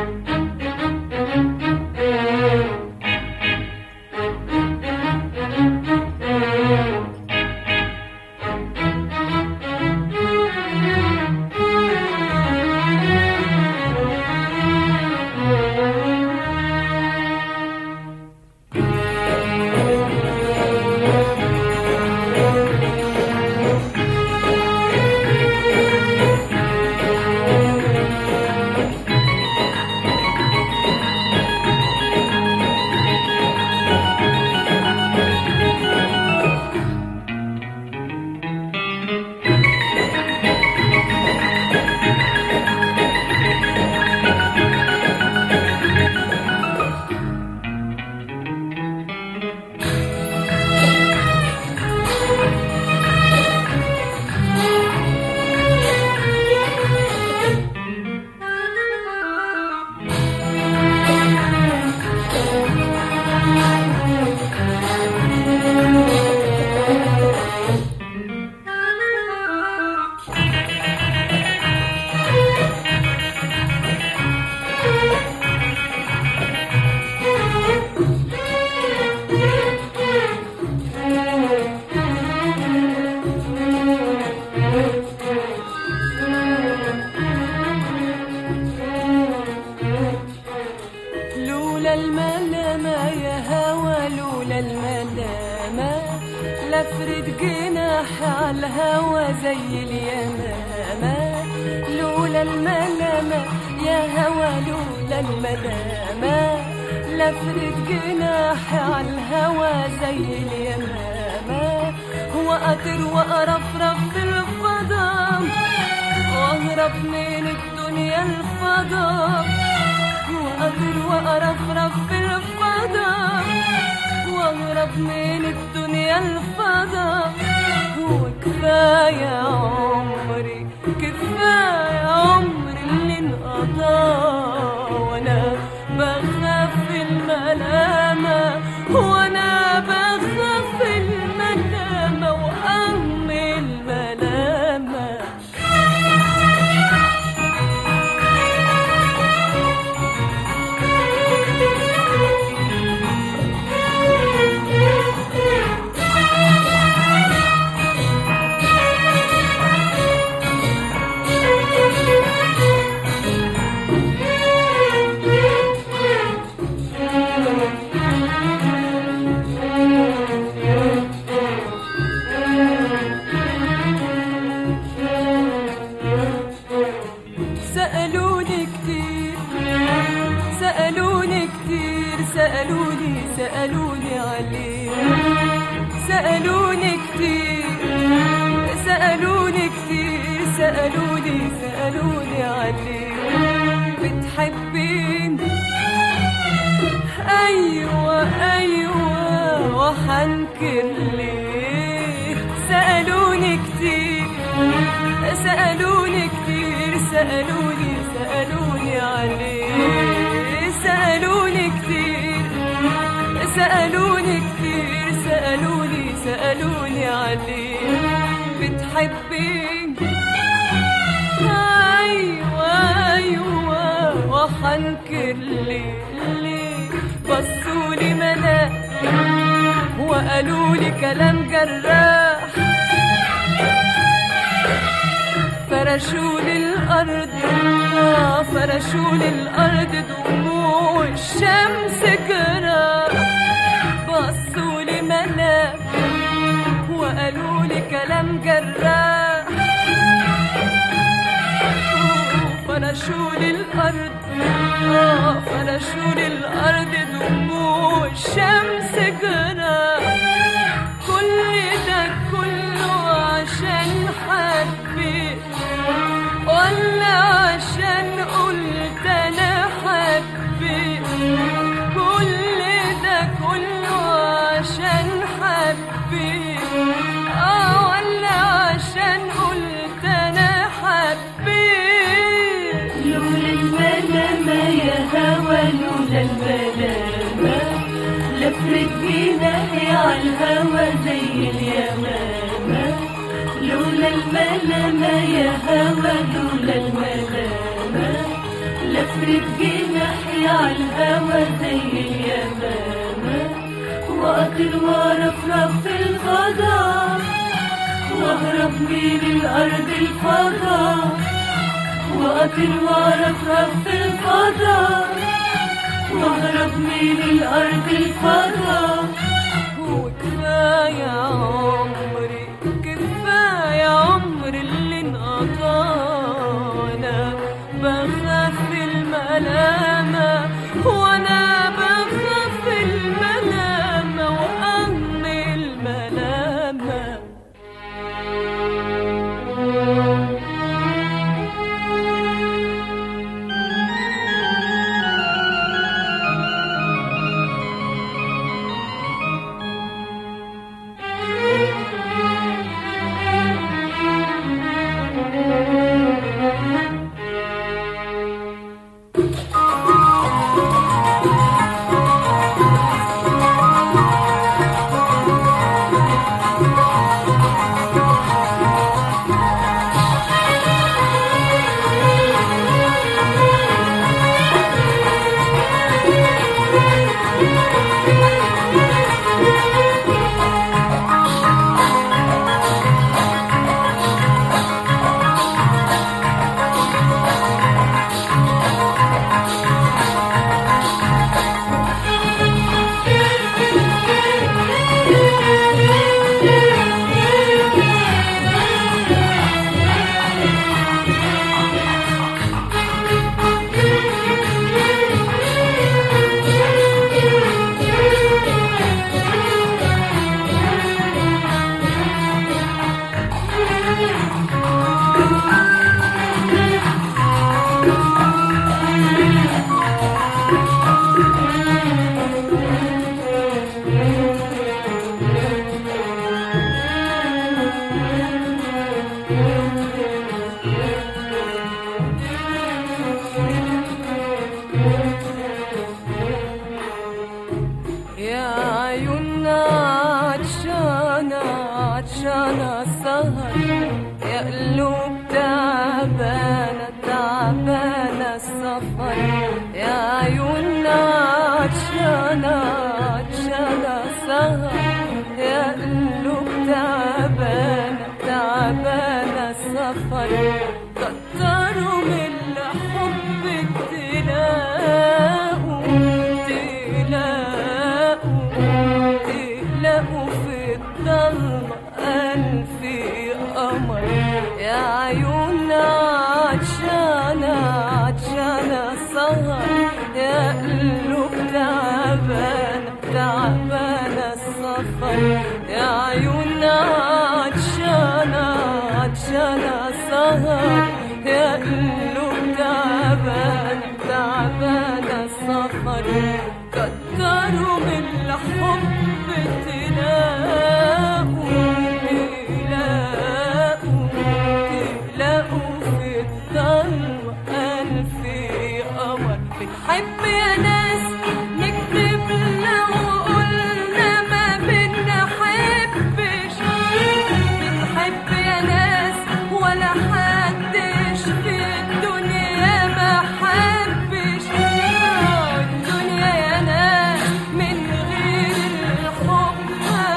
لولا الملامة يا هوى لولا الملامة لفرد جناح على الهوى زي اليمامة لولا الملامة يا هوى لولا الملامة لفرد جناح على الهوى زي اليمامة وأطير وأرفرف في الفضاء وأهرب من الدنيا الفضاء وأطير وأرفرف في الفضاء وأهرب من الدنيا الفضاء وكفاية عمري كفاية عمري اللي انقضى وأنا بخاف الملامة وأنا بخاف الملامة وأم الملامة سألوني كتير سألوني كتير سألوني سألوني عليه سألوني كتير سألوني كتير سألوني سألوني عليه بتحبيني أيوة أيوة وحنكر ليه سألوني كتير سألوني كتير سألوني سألوني عليه سألوني كتير سألوني كتير سألوني سألوني عليه بتحبيني أيوة أيوة وحنكر ليه ليه بصولي مناخ وقالوا لي كلام جراح فرشوا للأرض آه، فرشوا للأرض دموع الشمس جراح بصوا لي ملاك وقالوا لي كلام جراح فرشوا للأرض آه، فرشوا للأرض دموع الشمس جراح كل ده كله عشان حبيت ولا عشان قلت انا حبيت كل ده كله عشان حبيت اه ولا عشان قلت انا حبيت لولا الملامة يا هوى لولا الملامة لفرت جناحي عالهوى زي اليمامة لولا الملامة يا هوى لولا الملامة لفرد جناحي على الهوا زي اليمامة وأطير وأرفرف في الفضاء وأهرب من الأرض الفضاء وأطير وأرفرف في الفضاء وأهرب من الأرض الفضاء وكفاية عمري كفاية عمري اللي انقضانا بخاف الملامة وانا بخاف الملامة وأهم الملامة يا عيوننا عطشانة عطشانة سهر يا قلوب تعبانة تعبانة السفر يا عيوننا عطشانة عطشانة سهر يا قلوب تعبانة تعبانة السفر كتروا من الحب تلاقوا تلاقوا تلاقوا في الضلمة ألف قمر يا عيوننا عطشانة عطشانة سهر يا قلوب تعبانة تعبانة السفر يا عيوننا عطشانة عطشانة سهر يا قلوب تعبانة تعبانة السفر كتروا من الحب تلاقوا تلاقوا تلاقوا في الضلمة ألف قمر بنحب يا ناس نكتب لو قلنا ما بنحبش بنحب يا ناس ولا حدش في الدنيا ما حبش الدنيا يا ناس من غير الحب ما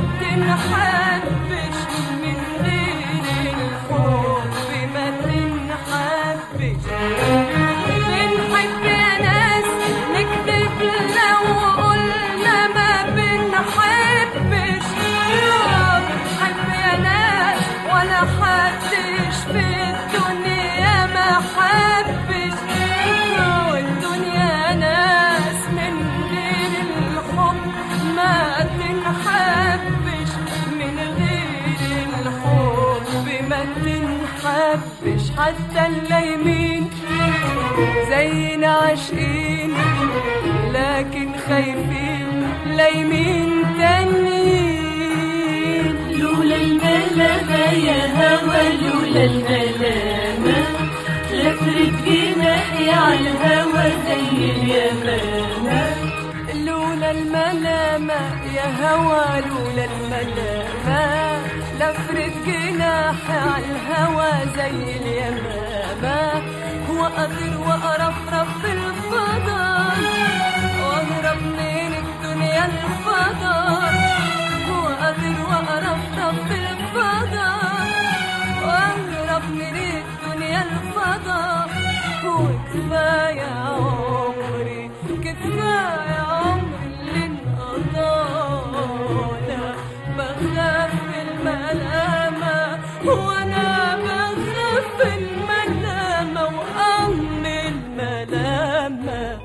تنحبش من غير الحب ما تنحبش بنحب يا ناس نكتب لو قلنا ما بنحبش بنحب يا ناس ولا حدش في الدنيا ما حبش والدنيا ناس من غير الحب ما تنحبش من غير الحب ما تنحبش حتى اللايمين زينا عاشقين لكن خايفين لايمين تانيين لولا الملامة يا هوا لولا الملامة لفرد جناحي على الهوا زي اليمامة لولا الملامة يا هوى لولا الملامة لفرد جناحي على الهوى زي اليمامة وأطير وأرفرف كفاية عمري كفاية عمري اللي انقضانا بخاف الملامة وانا بخاف الملامة وأم الملامة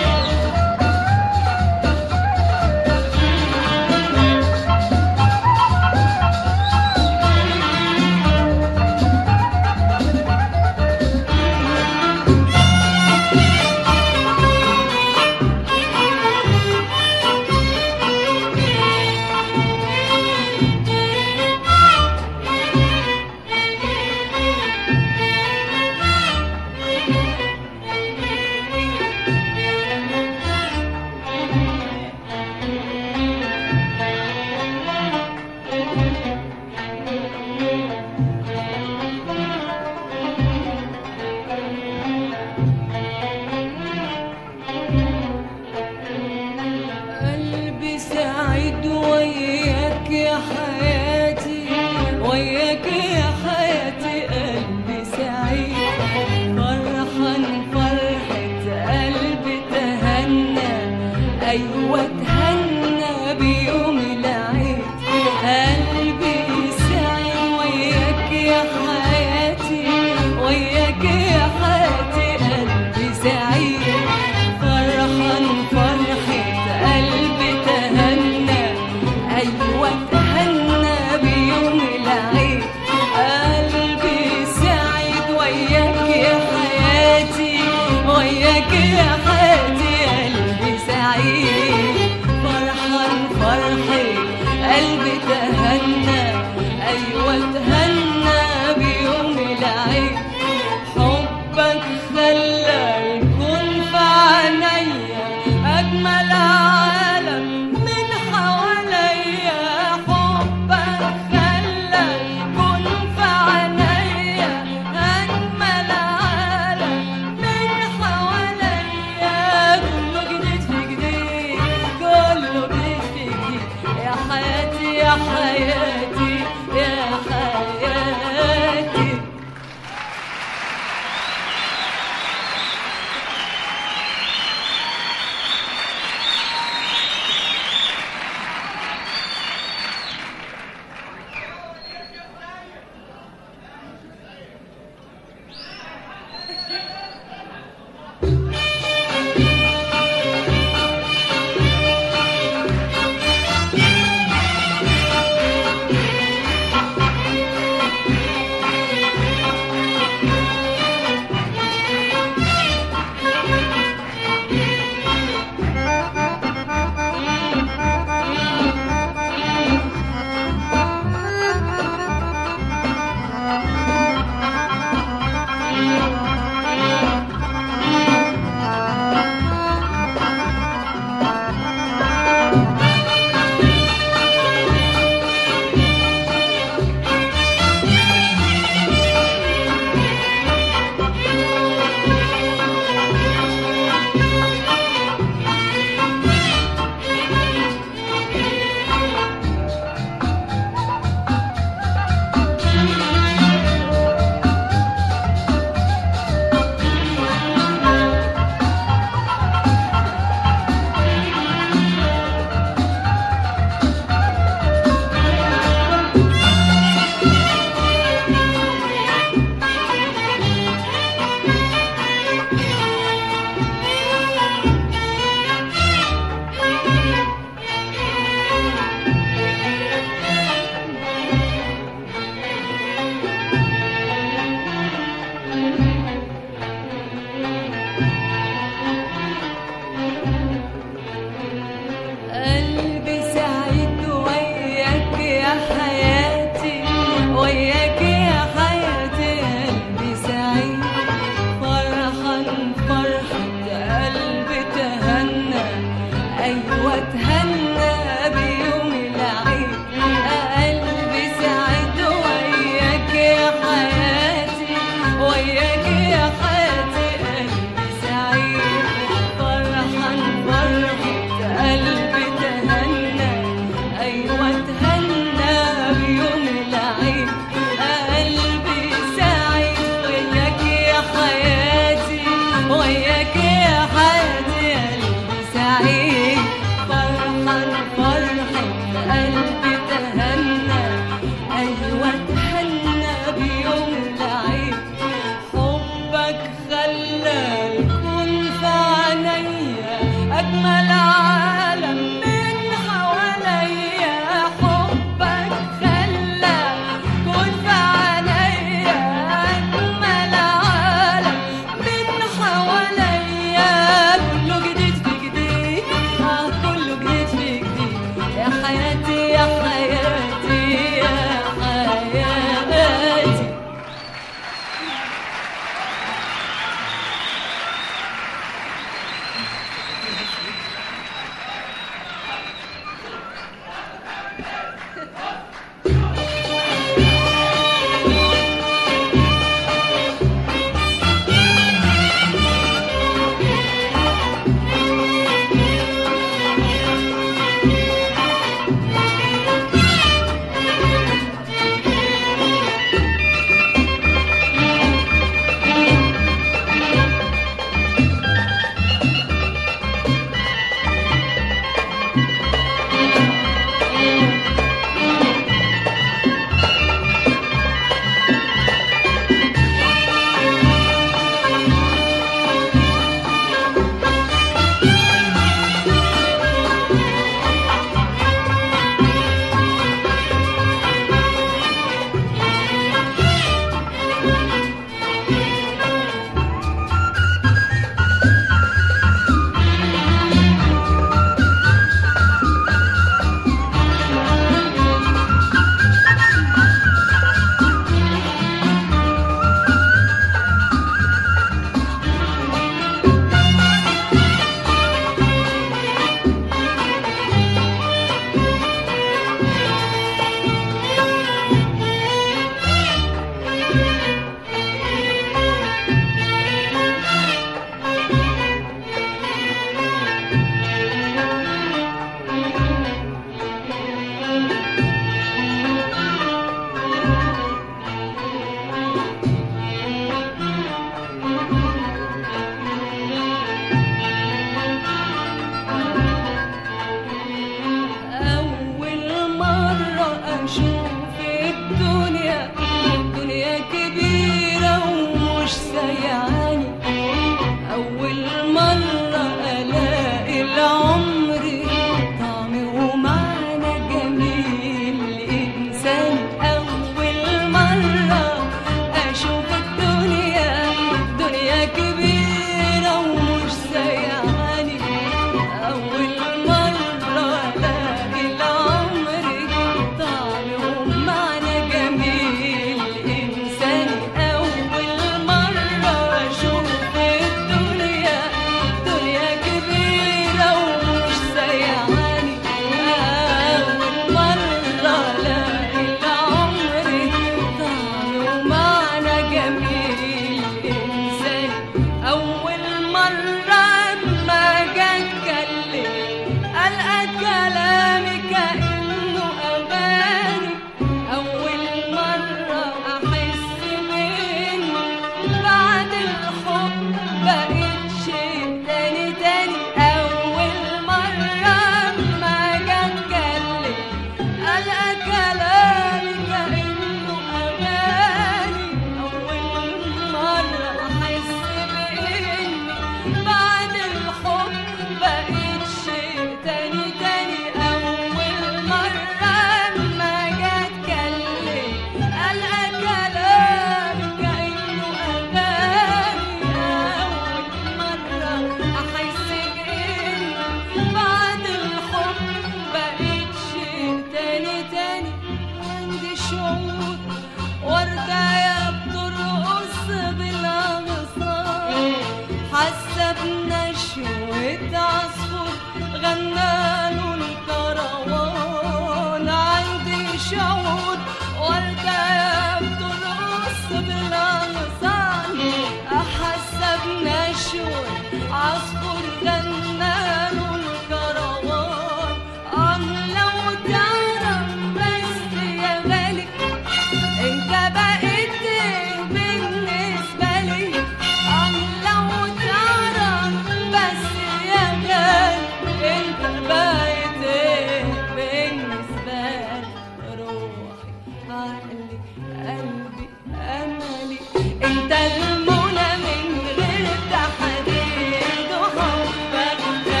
بقيت شيء تاني تاني أول مرة ما جت كلم ألقى كلامي كأنه أغاني أول مرة أحس بإني بعد الحب بقيت شيء تاني تاني أول مرة ما جت كلم ألقى كلامي كأنه أغاني أول مرة أحس بإني بعد الحب بقيت شيء تاني تاني عندي شعور وردة يا بترقص بالأغصان حاسة بنشوة عصفور غناله الكروان عندي شعور وردة يا بترقص بالأغصان حاسة بنشوة عصفور غناله الكروان آه لو تعرف بس يا غالي انت بقيت بالنسبة لي اه لو تعرف بس يا غالي انت بقيت بالنسبة لي روحي عقلي قلبي املي انت المنى من غير تحديد وحبك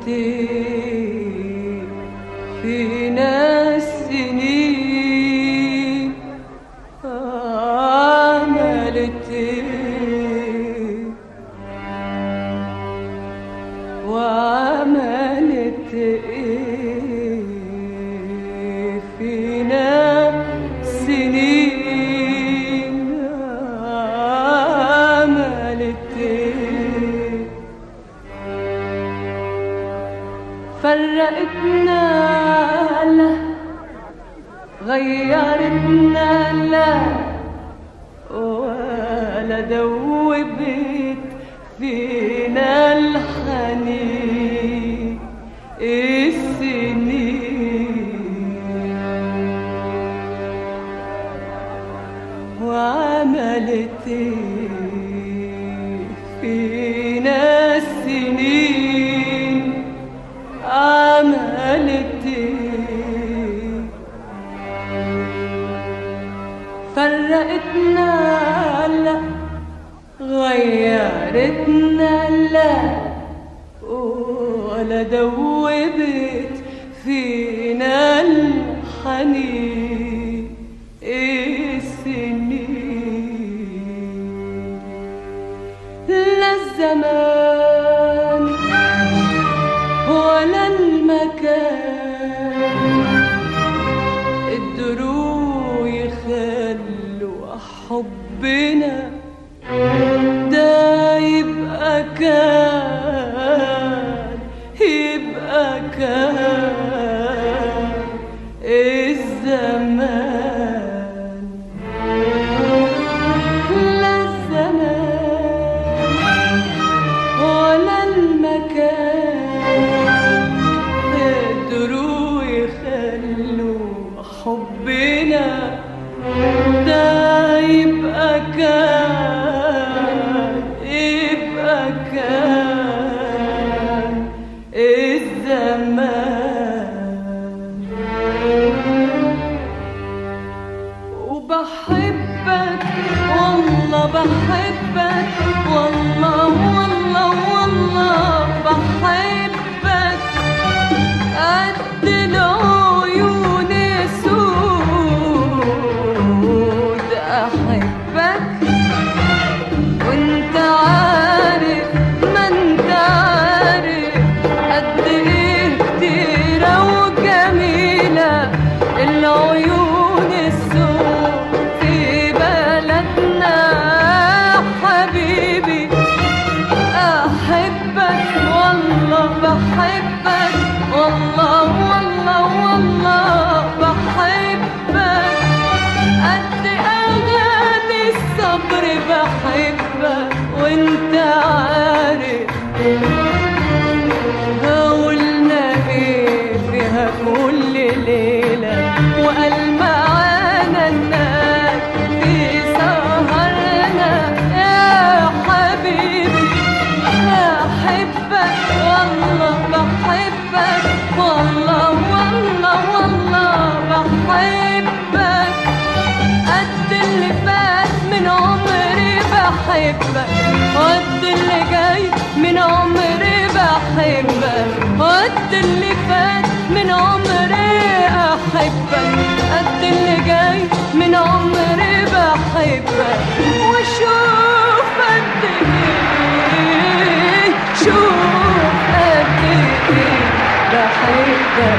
ايه فينا السنين عملت ايه وعملت ايه فينا سنين عملت ايه فرقتنا لا غيرتنا لا ولا دوبت فينا الحنين السنين وعملت إيه فينا السنين عملت إيه فرقتنا لا غيرتنا لا ولا دوبت فينا الحنين السنين لا الزمان ولا المكان قدروا يخلوا حبنا ده يبقى كان يبقى كان الزمان لا الزمان ولا المكان قدروا يخلوا حبنا ده يبقى كان يبقى كان الزمان وبحبك والله بحبك والله والله والله بحبك قد العيون سود احبك وانت عارف ما انت عارف قد ايه كتيرة وجميلة العيون السود في بلدنا حبيبي احبك والله بحبك والله والله والله بحبك قد اغاني الصبر بحبك وانت عارف قولنا ايه فيها كل ليلة وقال معانا الناس في سهرنا يا حبيبي أحبك والله بحبك والله والله والله بحبك قد اللي فات من عمري بحبك قد اللي جاي من عمري بحبك قد اللي فات من عمري أحبك قد اللي جاي من عمري بحبك وشوف قد ايه شوف قد ايه بحبك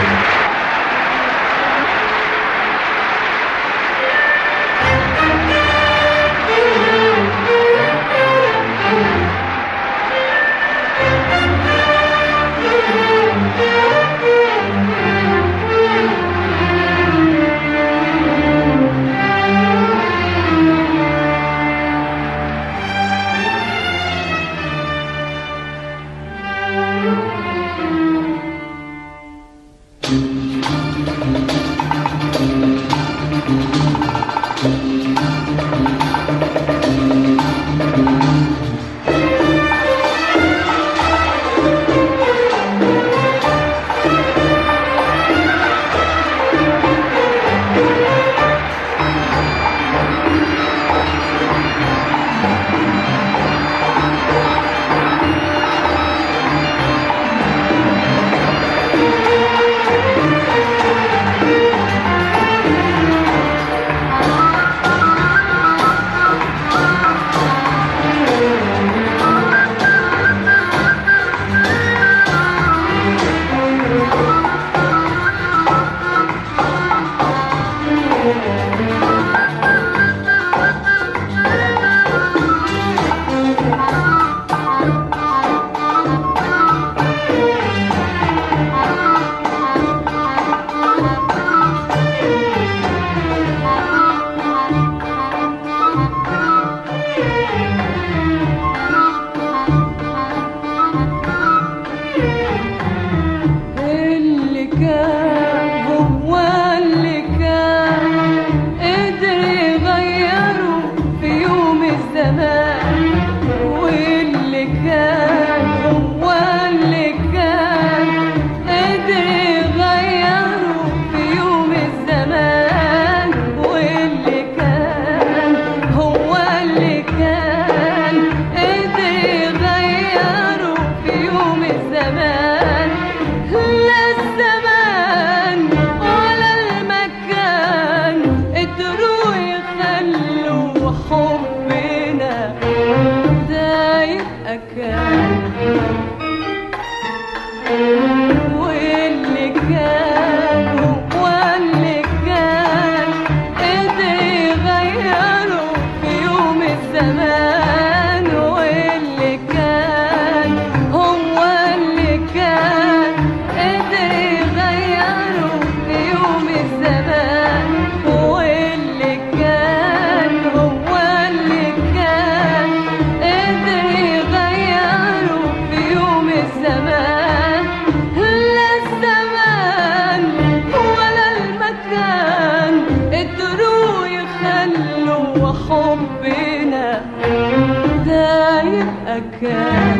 الزمان واللي كان هو اللي كان قدر يغيره في يوم الزمان واللي كان هو اللي كان قدر يغيره في يوم الزمان لا الزمان ولا المكان قدروا يخلوا حبنا ده يبقى كان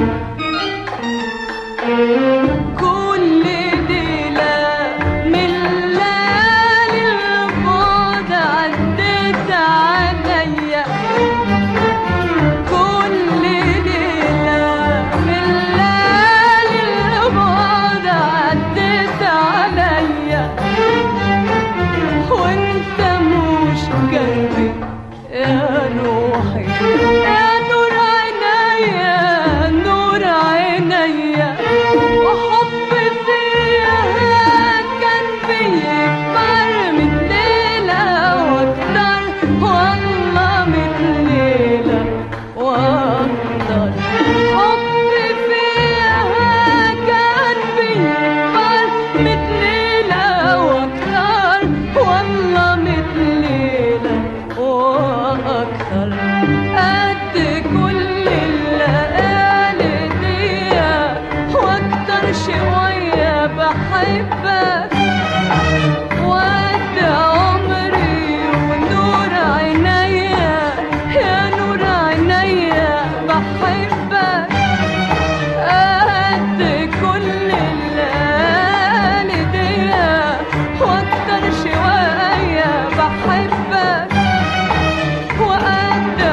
كل ليلة من ليالي البعد عدت عليا كل ليلة من ليالي البعد عدت عليا وانت مش جنبي يا روحي يا نور عينيا نور عينيا وحب فيها كان بيكبر من ليلة واكتر والله من ليلة واكتر حب فيها كان بيكبر من ليلة واكتر والله من ليلة واكتر قد كل الليالي دي واكتر شوية بحبك وقد عمري ونور عينيا يا نور عينيا بحبك قد كل الليالي دي واكتر شوية بحبك وقد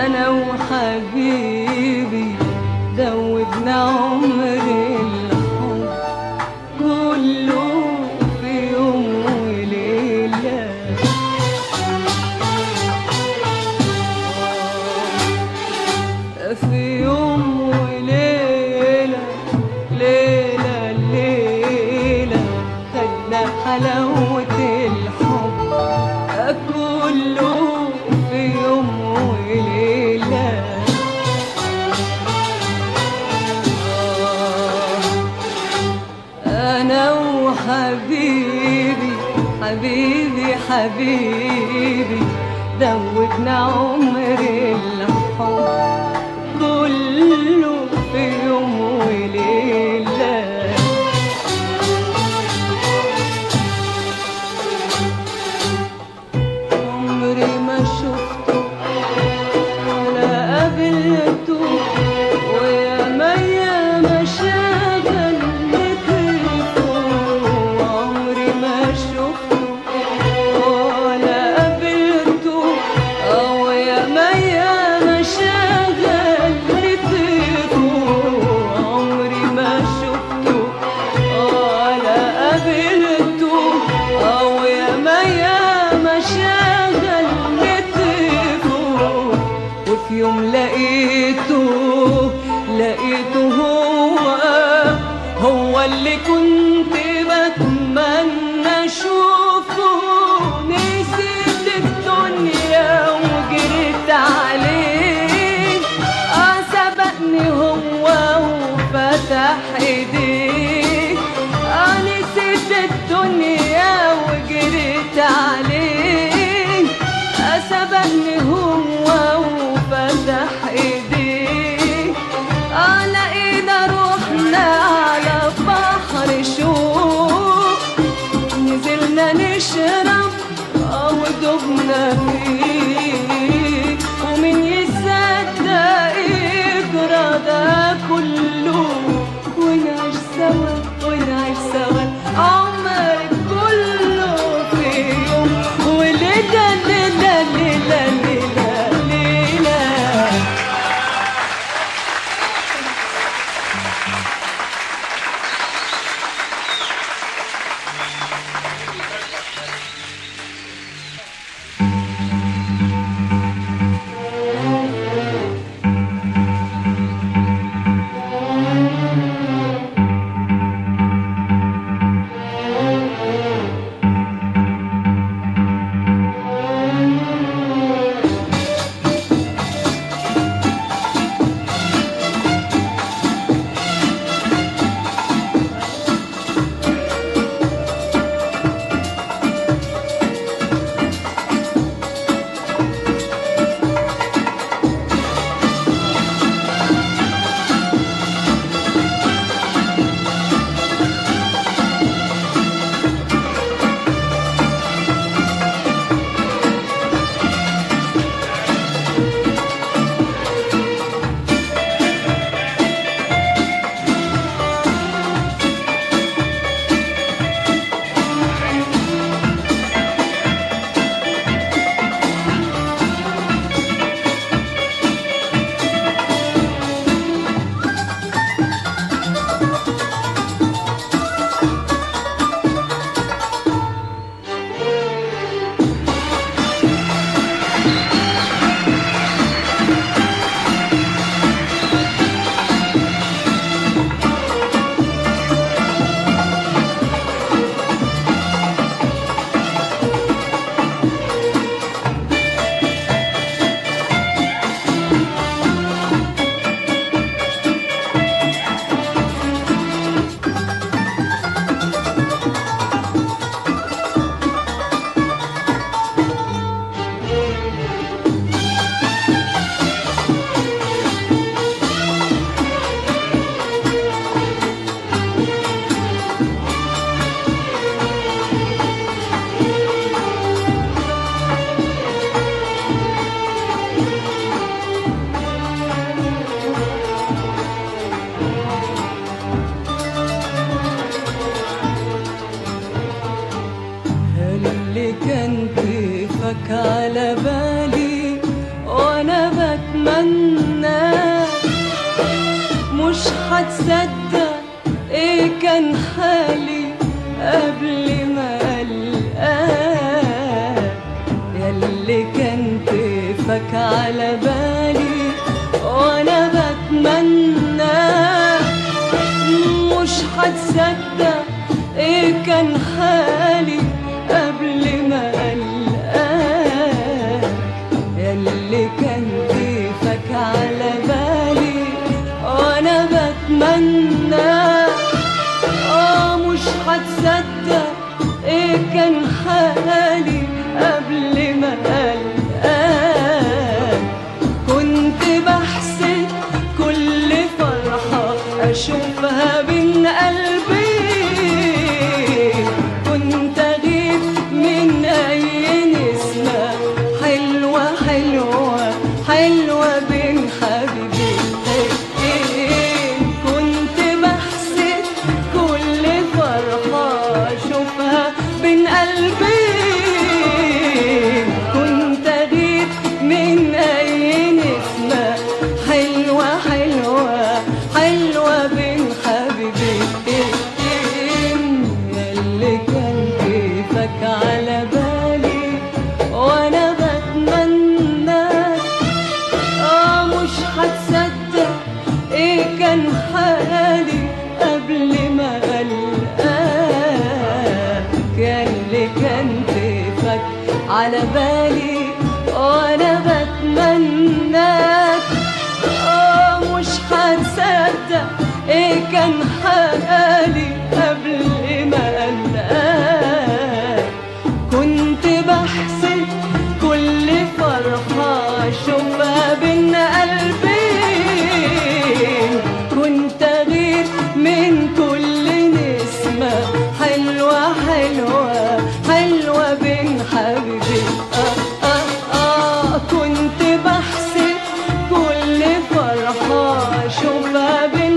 انا وحبيبي دوبنا عمر الحب كله في يوم وليله في يوم وليلة ليلة ليلة خدنا حلاوة الحب كله في يوم وليلة أنا وحبيبي حبيبي حبيبي دوبنا عمر الحب كله في يوم وليلة عمري ما شفته ولا قابلته ويا ما يا ما شغل تليفون عمري ما شفته ولا قابلته أو يا ما يا ما شغل تليفون عمري ما شفته ولا قابلته أو يا ما يا ما شغل تليفون وفي يوم لقيته لقيته هو هو اللي كنت بتمنى اشوفه نسيت الدنيا وجريت عليه اه سبقني هو وفتح ايديه اه نسيت الدنيا وجريت عليه اه سبقني هو وفتح ايديه اه لقينا روحنا على بحر شوق بتمنى مش هتصدق ايه كان حالي قبل ما القاك ياللي كان كيفك على بالي وانا بتمنى مش هتصدق ايه كان حالي قبل ما القاك ياللي كان كيفك على بالي وانا بتمنى اه مش هتصدق ايه كان حالي قبل ما القاك كنت بحسد كل فرحة أشوفها بين قلبي كنت أغيب من أي نسمة حلوة حلوة حلوة بين حبيبتين كنت بحسد كل فرحة أشوفها بين قلبي كنت أغيب من أي نسمة حلوة حلوة حلوة بين حبيبتين ياللي كان كيفك على بالي وأنا بتمنى اه مش هتصدق ايه كان حالي قبل ما القاك كان اللي كان كيفك على بالي وانا بتمناك اه مش هتصدق ايه كان حالي قبل ما القاك كنت بحسد كل فرحة أشوفها بين قلبين كنت أغير من كل نسمة حلوة حلوة حلوة بين حبيبي آه آه آه كنت بحسد كل فرحة أشوفها بين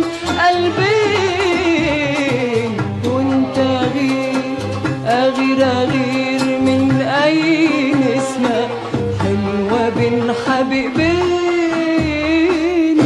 قلبين كنت أغير أغير أغير من أي نسمة حلوة بين حبيبين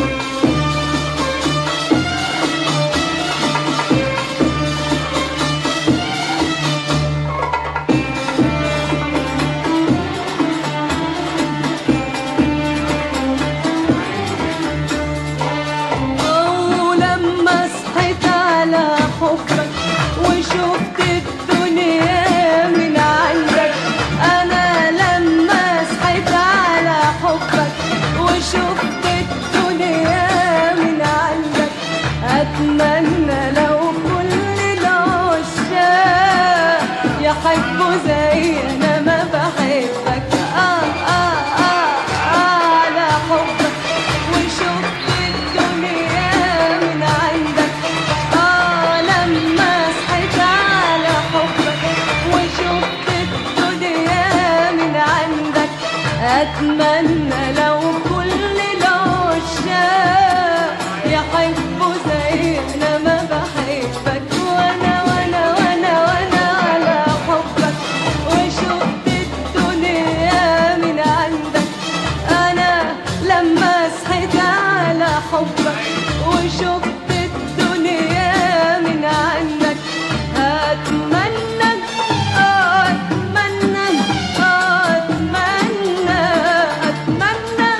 ولما صحيت على حبك وشفت الدنيا من عندك انا لما صحيت على حبك وشفت الدنيا من عندك اتمنى لو كل العشاق يحبوا زي انا ما بحبك آه آه آه آه على حبك وشفت الدنيا من عندك آه لما صحيت على حبك وشفت الدنيا من عندك أتمنى لو كل العشاق يحبوا زي أنا ما بحبك وأنا وأنا وأنا وأنا على حبك وشفت الدنيا من عندك أنا لما صحيت على حبك وشفت الدنيا من عندك أتمنى أتمنى أتمنى أتمنى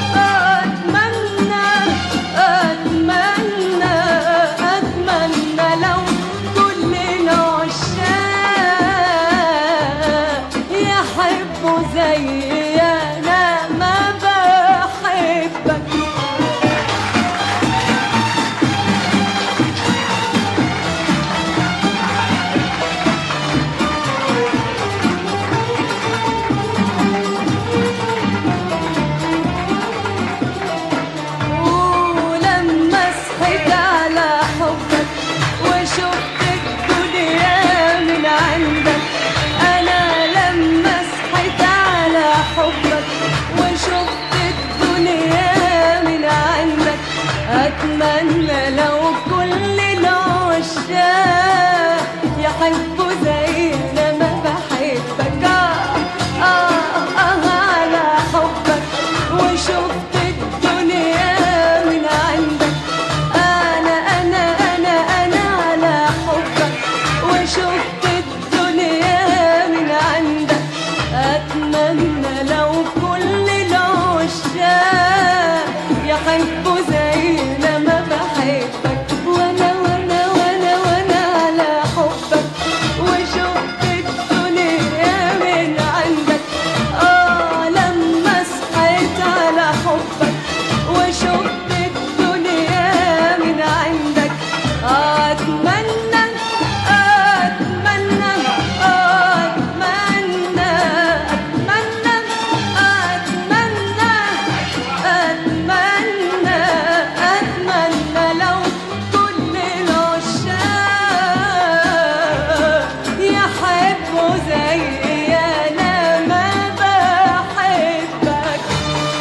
أتمنى أتمنى أتمنى لو كل العشاق يحبوا زي أنا ما بحبك ولما صحيت على حبك وشفت الدنيا من عندك أنا لما صحيت على حبك وشفت الدنيا من عندك أتمنى لو كل العشاق يحبوا زي أنا ما بحبك آه آه آه على حبك وشفت بحبه زي لما بحبك وانا وانا وانا وانا على حبك وشفت الدنيا من عندك اه لما صحيت على حبك وشفت الدنيا من عندك اتمنى اتمنى اتمنى اتمنى اتمنى اتمنى اتمنى لو كل العشاق يحبوا زي انا ما بحبك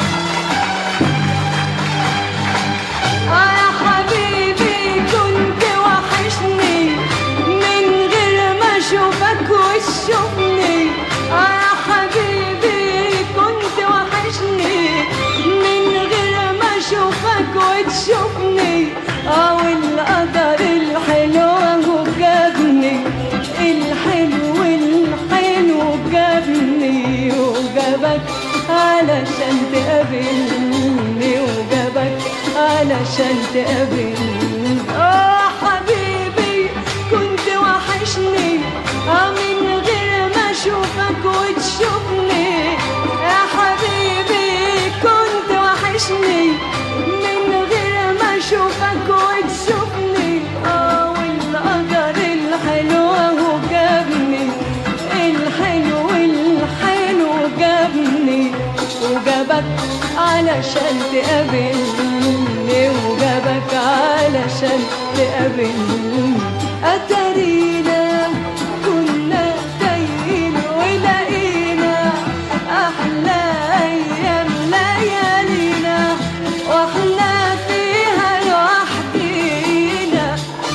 آه يا حبيبي كنت وحشني من غير ما اشوفك وتشوفني آه يا حبيبي كنت وحشني من غير ما اشوفك وتشوفني اه والقدر الحلو اهو جابني الحلو الحلو جابني وجابك علشان تقابلني وجابك علشان تقابلني اه حبيبي كنت وحشني اه من غير ما اشوفك وتشوفني يا حبيبي كنت وحشني من غير ما اشوفك وتشوفني اه والقدر الحلو اهو جابني الحلو الحلو جابني وجابك علشان تقابلني وجابك علشان تقابلني أتارينا كنا تايهين ولقينا أحلى أيام ليالينا وإحنا فيها لوحدينا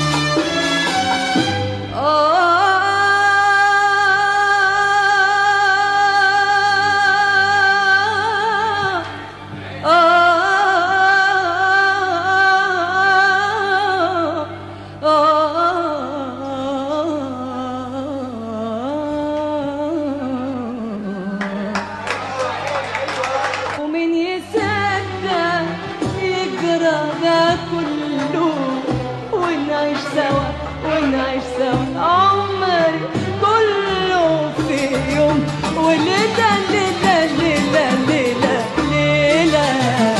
آه ومن يصدق يجرى ده كله ونعيش سوا ونعيش سوا عمري كله في يوم وليلة ليلة ليلة ليلة ليلة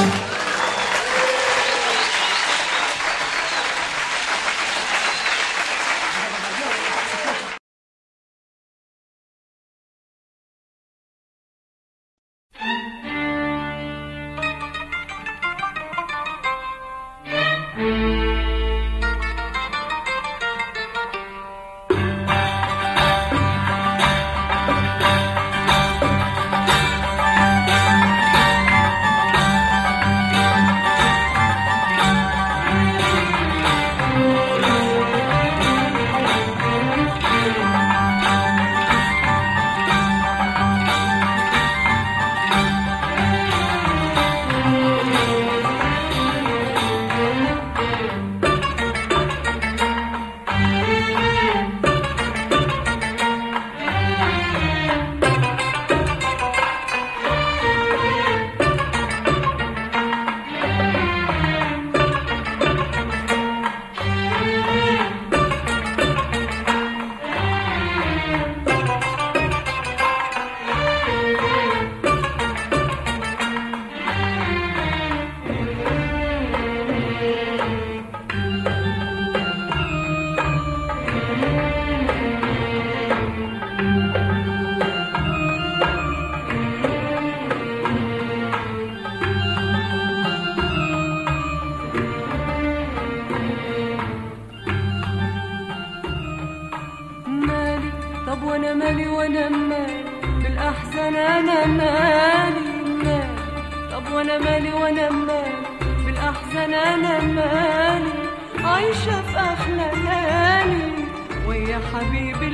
مالي طب وانا مالي وانا مالي بالاحزان انا مالي مالي طب وانا مالي وانا مالي بالاحزان انا مالي عايشه في احلى ليالي ويا حبيبي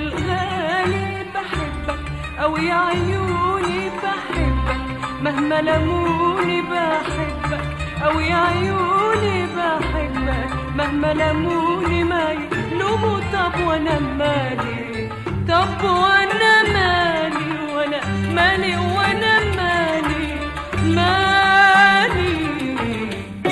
الغالي بحبك او يا عيوني بحبك مهما لموني بحبك او يا عيوني بحبك مهما لموني ما يلوموا طب وانا مالي طب وانا مالي وانا مالي وانا مالي مالي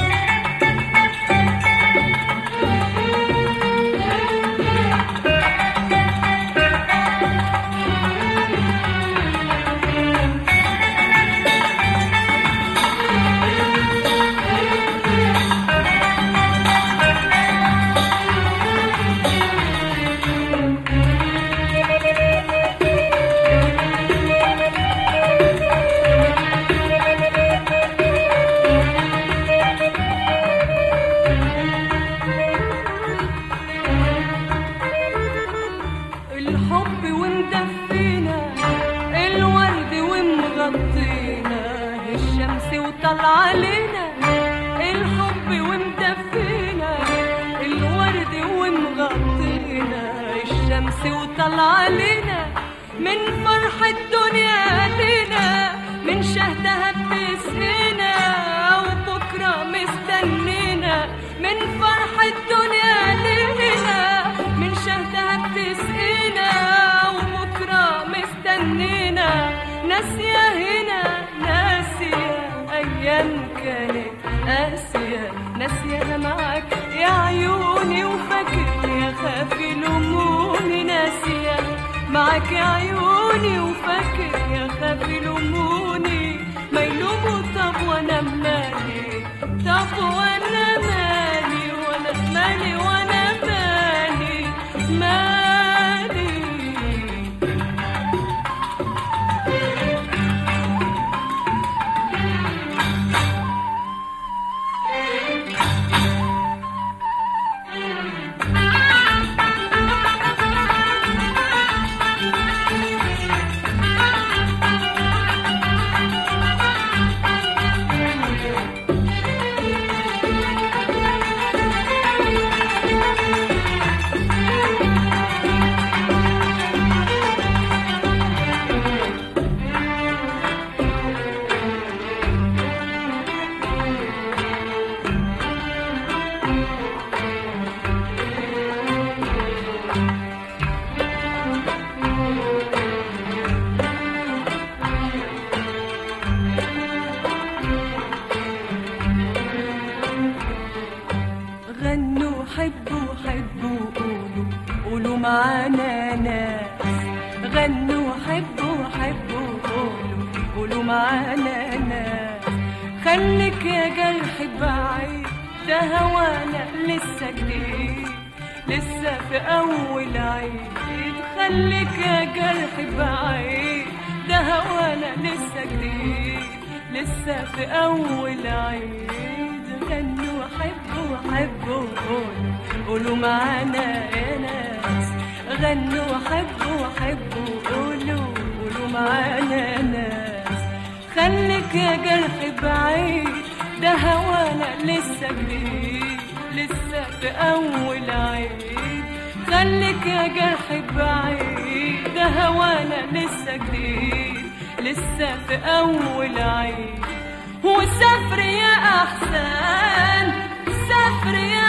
طال علينا من فرح الدنيا لينا من شهدها بتسقينا وبكرة مستنينا من فرح الدنيا لينا من شهدها بتسقينا وبكرة مستنينا ناسية هنا ناسية أيام كانت قاسية ناسيها معاك يا عيوني وفاكر يا خافي لموني ناسية معاك يا عيوني وفاكر يا خافي لموني ما يلوموا طب وانا مالي طب وانا مالي وانا مالي وانا مالي مالي غنوا حبوا حبوا قولوا قولوا معانا ناس غنوا حبوا حبوا قولوا قولوا معانا ناس خليك يا جرح بعيد ده هوانا لسه جديد لسه في أول عيد خليك يا جرح بعيد ده هوانا لسه جديد لسه في أول عيد غنوا حبوا حبوا قولوا قولوا معانا يا ناس غنوا حبوا حبوا قولوا قولوا معانا يا ناس خليك يا جرح بعيد ده هوانا لسه جديد لسه في أول عيد خليك يا جرح بعيد ده هوانا لسه جديد لسه في أول عيد وسافر يا أحسن سافر يا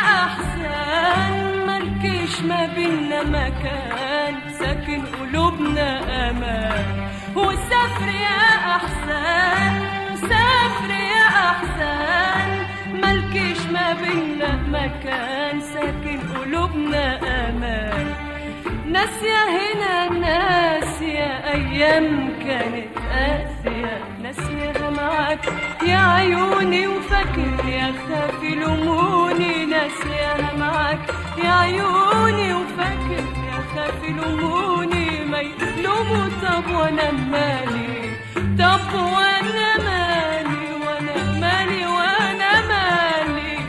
أحسن ملكيش ما بينا مكان ساكن قلوبنا أمان وسافر يا أحسن سافر يا أحسن ملكيش ما بينا مكان ساكن قلوبنا أمان ناسية هنا ناسية أيام كانت قاسية ناسيها معاك يا عيوني وفاكر يا خافي لموني ناسيها معاك يا عيوني وفاكر يا خافي لموني ما يلوموا طب وانا مالي طب وانا مالي وانا مالي وانا مالي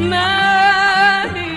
مالي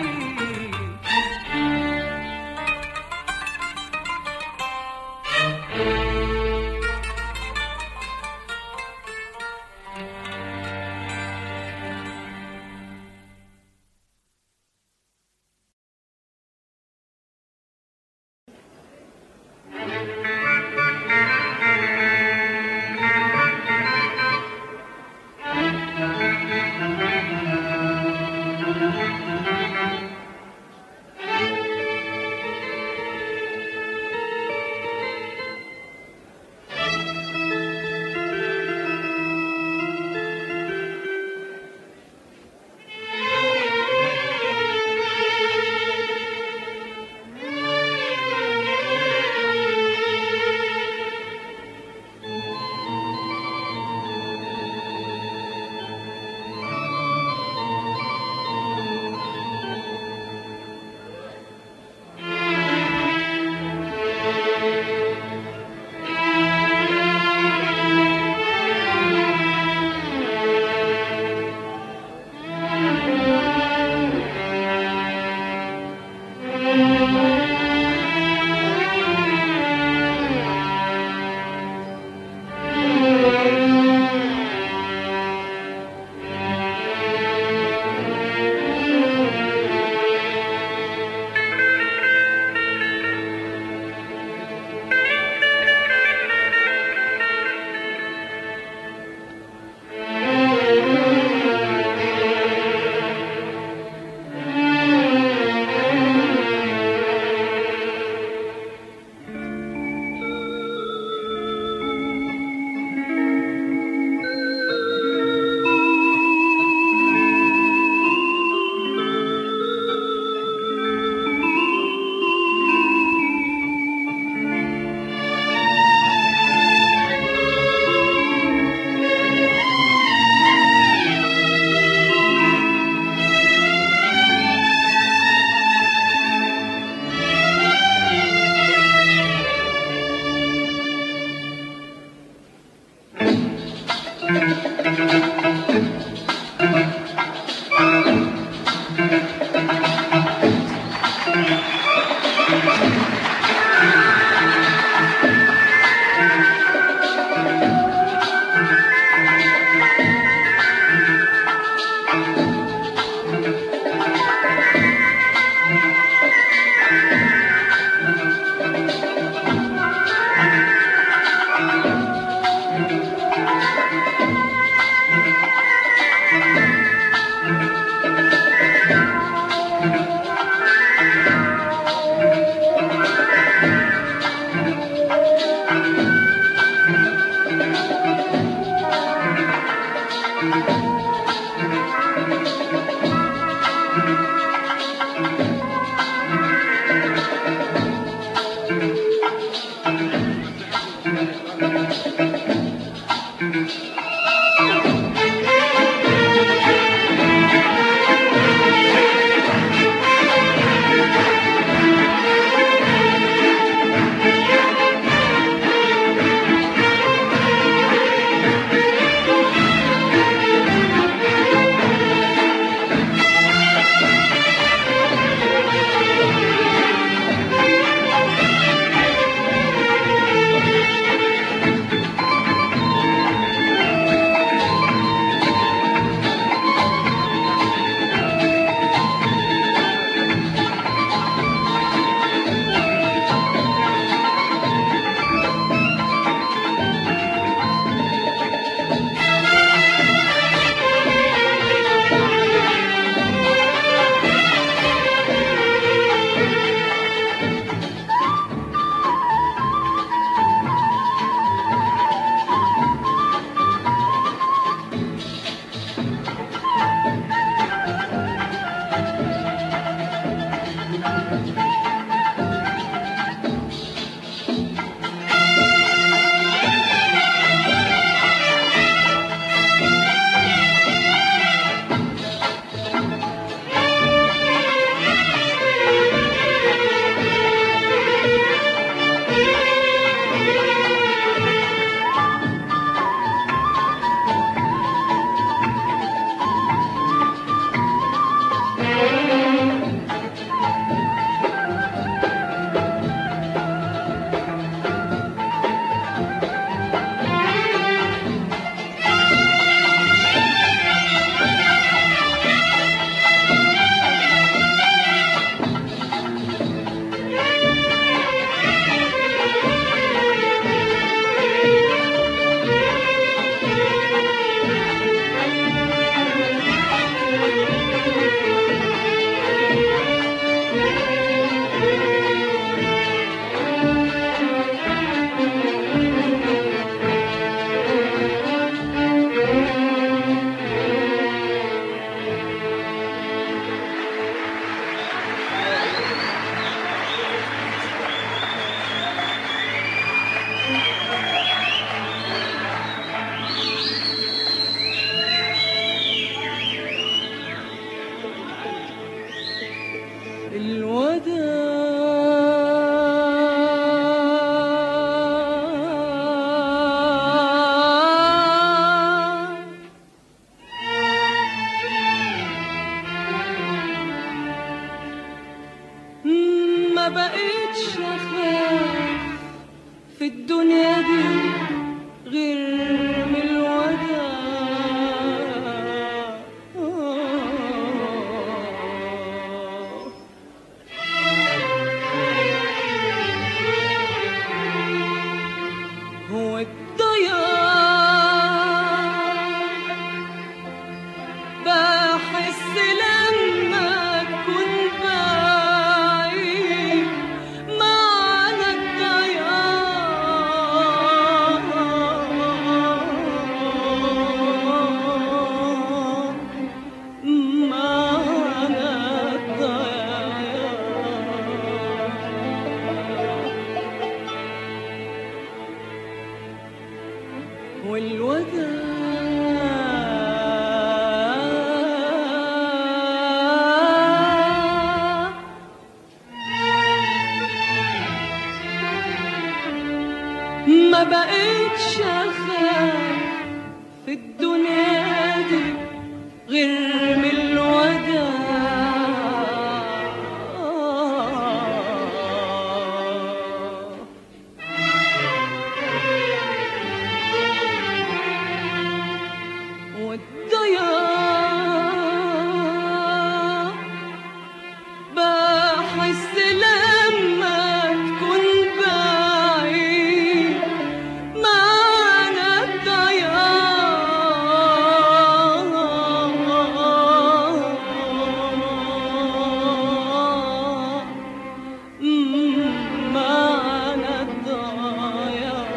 بقيتش اخاف في الدنيا دي غير من الوداع هو الضياع بحس لما تكون بعيد معنى الضياع معنى الضياع والوداع ما بقيتش اخاف في الدنيا دي غير من الوداع والضياع بحس لما تكون بعيد معنى الضياع معنى الضياع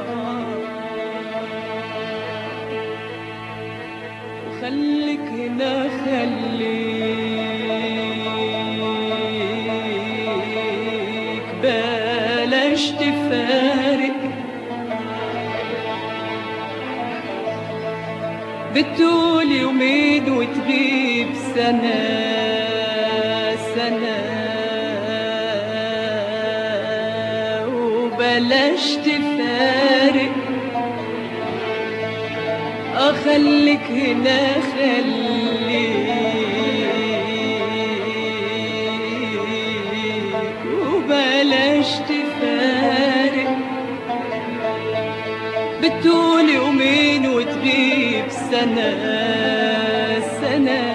خليك هنا خليك بلاش تفارق بتقول يومين وتغيب سنة سنة وبلاش تفارق أخليك هنا خليك وبلاش تفارق بتقول يومين وتغيب سنة سنة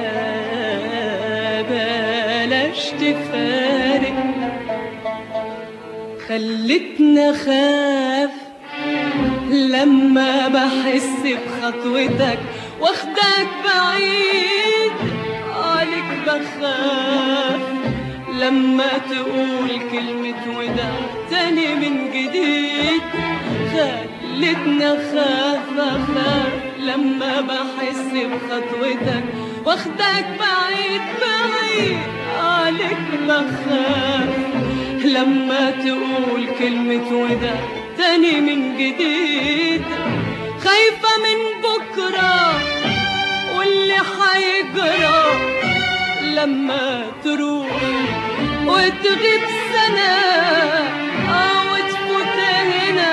بلاش تفارق خلتنا خاف لما بحس بخطوتك واخدك بعيد عليك بخاف لما تقول كلمة وداع تاني من جديد خلتنا خاف أخاف لما بحس بخطوتك واخدك بعيد بعيد عليك بخاف لما تقول كلمة وداع تاني من جديد خايفة من بكرة واللي حيجرى لما تروح وتغيب سنة أو تفوت هنا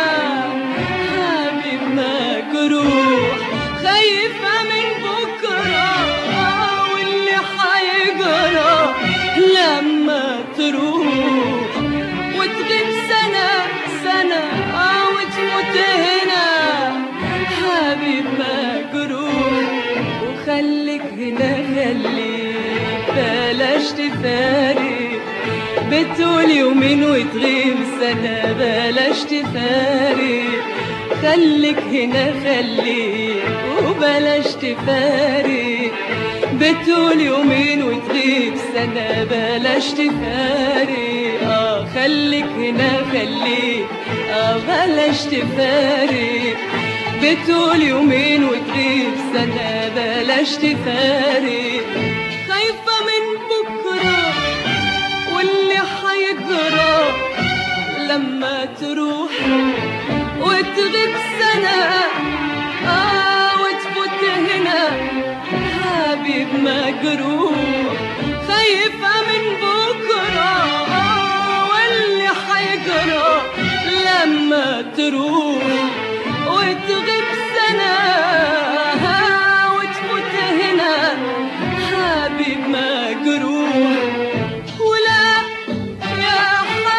حبيب مجروح خايفة من بكرة واللي حيجرى لما تروح وتغيب سنة سنة أو تموت هنا حبيب مجروح وخليك هنا خليك بلاش تفارق بتقول يومين وتغيب سنة بلاش تفارق خليك هنا خليك وبلاش تفارق بتقول يومين وتغيب سنة بلاش تفارق اه خليك هنا خليك اه بلاش تفارق بتقول يومين وتغيب سنة بلاش تفارق خايفة من بكرة واللي حيجرى لما تروح وتغيب سنة آه وتفوت هنا حبيب مجروح خايفة من بكرة آه واللي حيجرى لما تروح وتغيب سنة آه وتفوت هنا حبيب مجروح ولا يا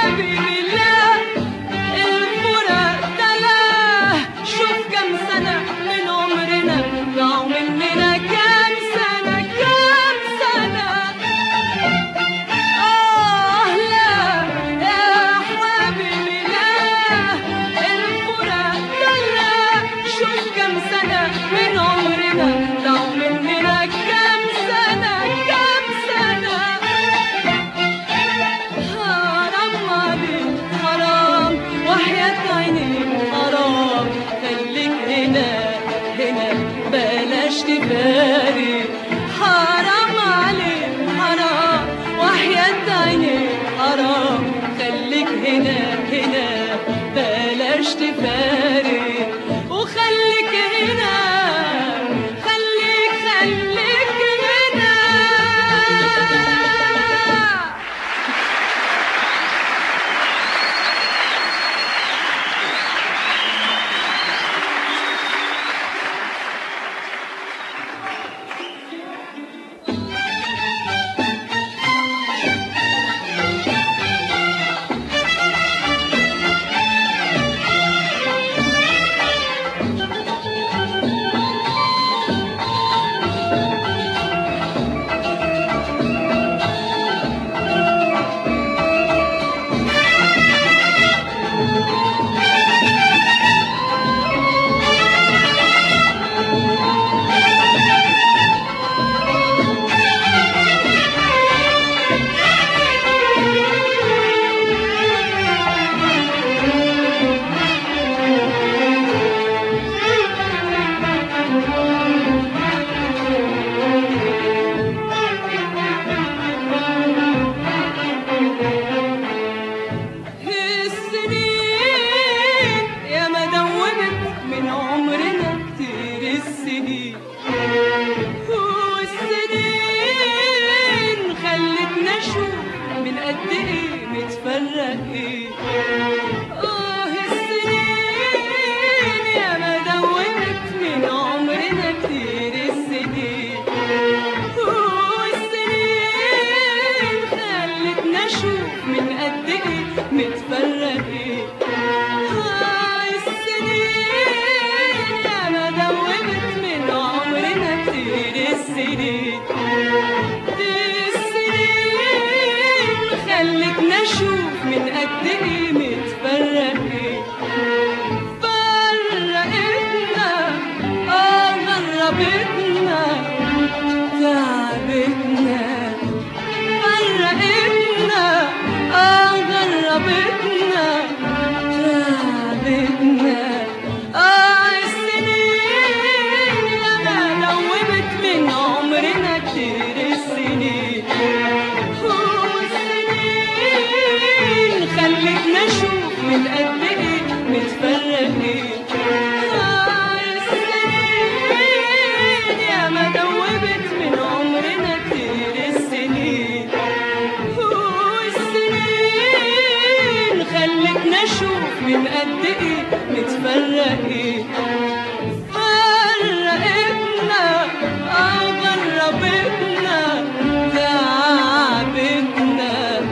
نشوف من قد ايه متفرقين هاي السنين يا ما دوبت من عمرنا كتير السنين كتير السنين خلتنا نشوف من قد ايه متفرقين فرقتنا اه غربتنا تعبتنا فرقتنا اه غربتنا تعبتنا اه السنين لما دوبت من عمرنا كتير السنين والسنين خلتنا نشوف من قد ايه متفرقين آه السنين يا ما دوبت من عمرنا كتير السنين والسنين خلتنا نشوف من قد ايه متفرقين فرقتنا اه غربتنا تعبتنا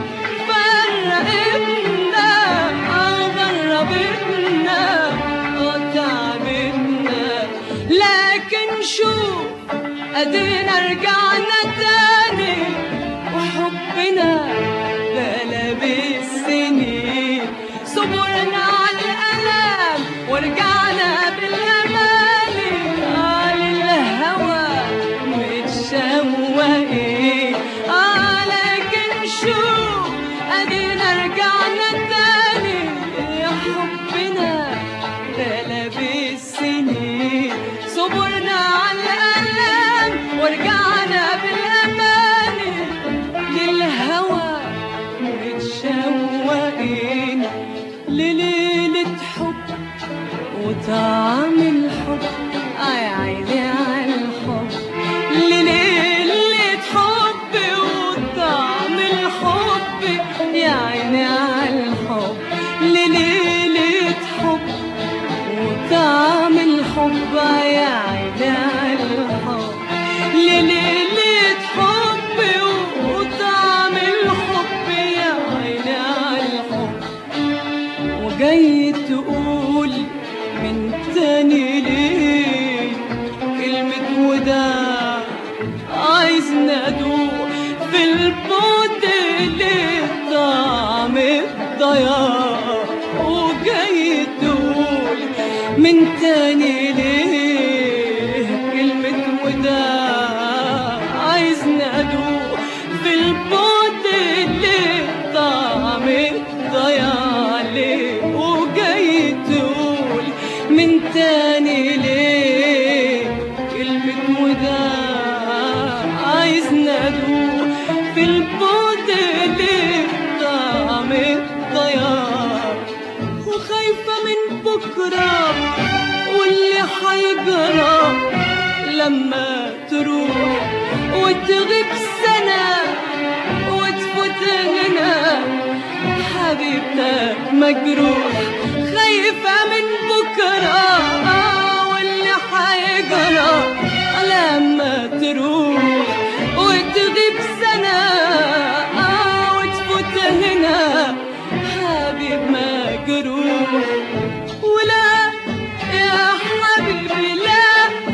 فرقتنا اه غربتنا اه تعبتنا لكن شوف ادينا رجعنا تاني وحبنا بلا بالسنين صبرنا على الالم ورجعنا بالاماني قال الهوى متشوقين آه لكن شوف ادينا رجعنا تاني يا حبنا بلا بالسنين صبرنا على الالم ورجعنا بالاماني للهوى متشوقين لليلة حب وطعم الحب آه يا عيني على الحب لليلة حب وطعم الحب يا عيني على الحب لليلة حب وطعم الحب يا عيني على الحب لليلة حب وطعم الحب يا عيني على الحب وجاي تقول من تاني ليه كلمة وداع عايز ندوق في البعد ليه طعم الضياع وجاي تقول من تاني ليه كلمة وداع عايز ندوق في البعد ليه طعم الضياع ليه وجاي تقول من تاني ليه كلمة وداع عايز ندوق في البعد ليه طعم الضياع وخايفة من بكرة واللي حيجرى لما تروح وتغيب سنة وتفوت هنا حبيبتك مجروح خايفة من بكرة آه واللي حيجرى لما تروح وتغيب سنة آه وتفوت هنا حبيب مجروح ولا يا حبيبي لا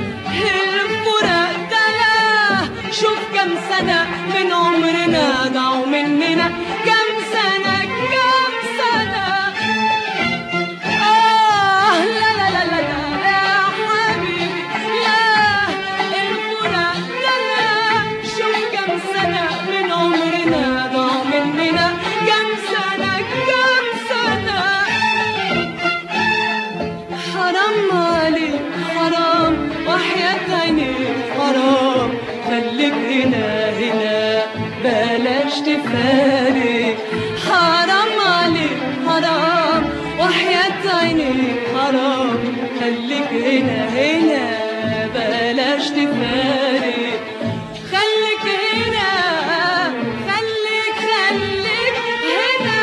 الفراق ده لا شوف كم سنة من عمرنا ضاعوا مننا كم سنة كم سنة آه لا لا لا لا لا يا حبيبي لا الفراق لا لا شوف كم سنة من عمرنا ضاعوا مننا كم سنة كم سنة حرام عليك حرام وحياة عينيك حرام خليك هنا هنا بلاش تفارق حرام عليك حرام وحياة عينيك حرام خليك هنا هنا بلاش تفارق خليك هنا خليك خليك هنا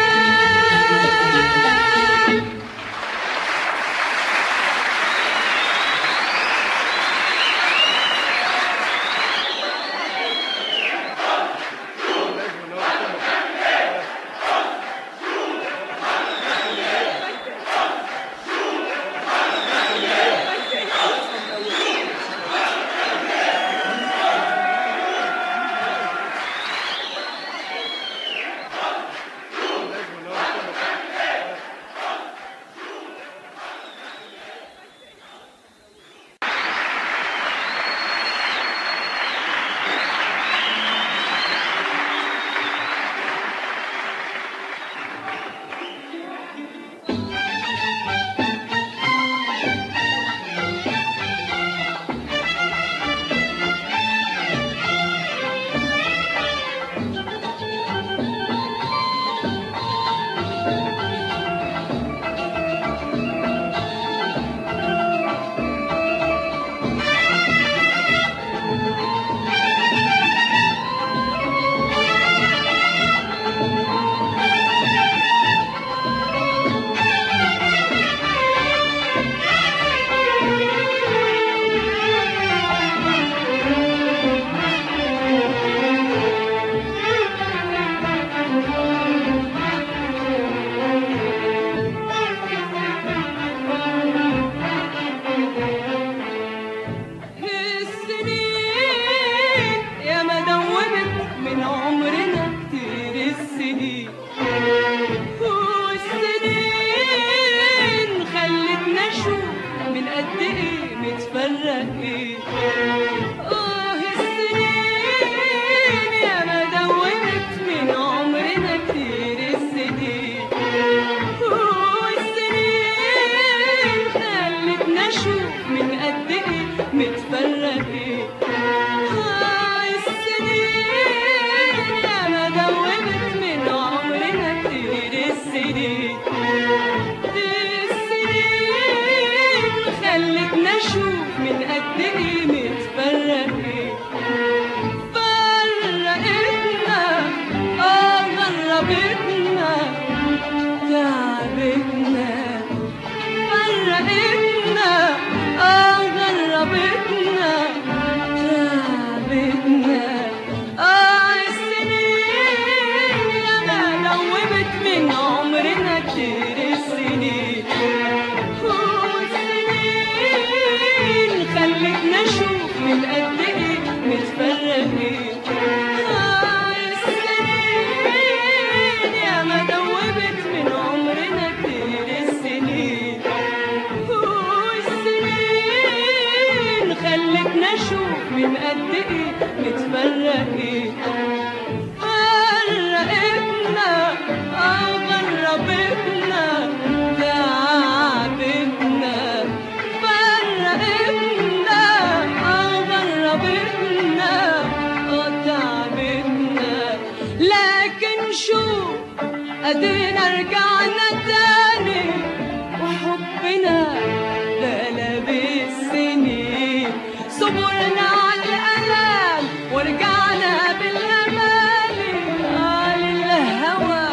نشوف ادينا رجعنا تاني وحبنا غلب السنين صبرنا على الالام ورجعنا بالامان قال الهوى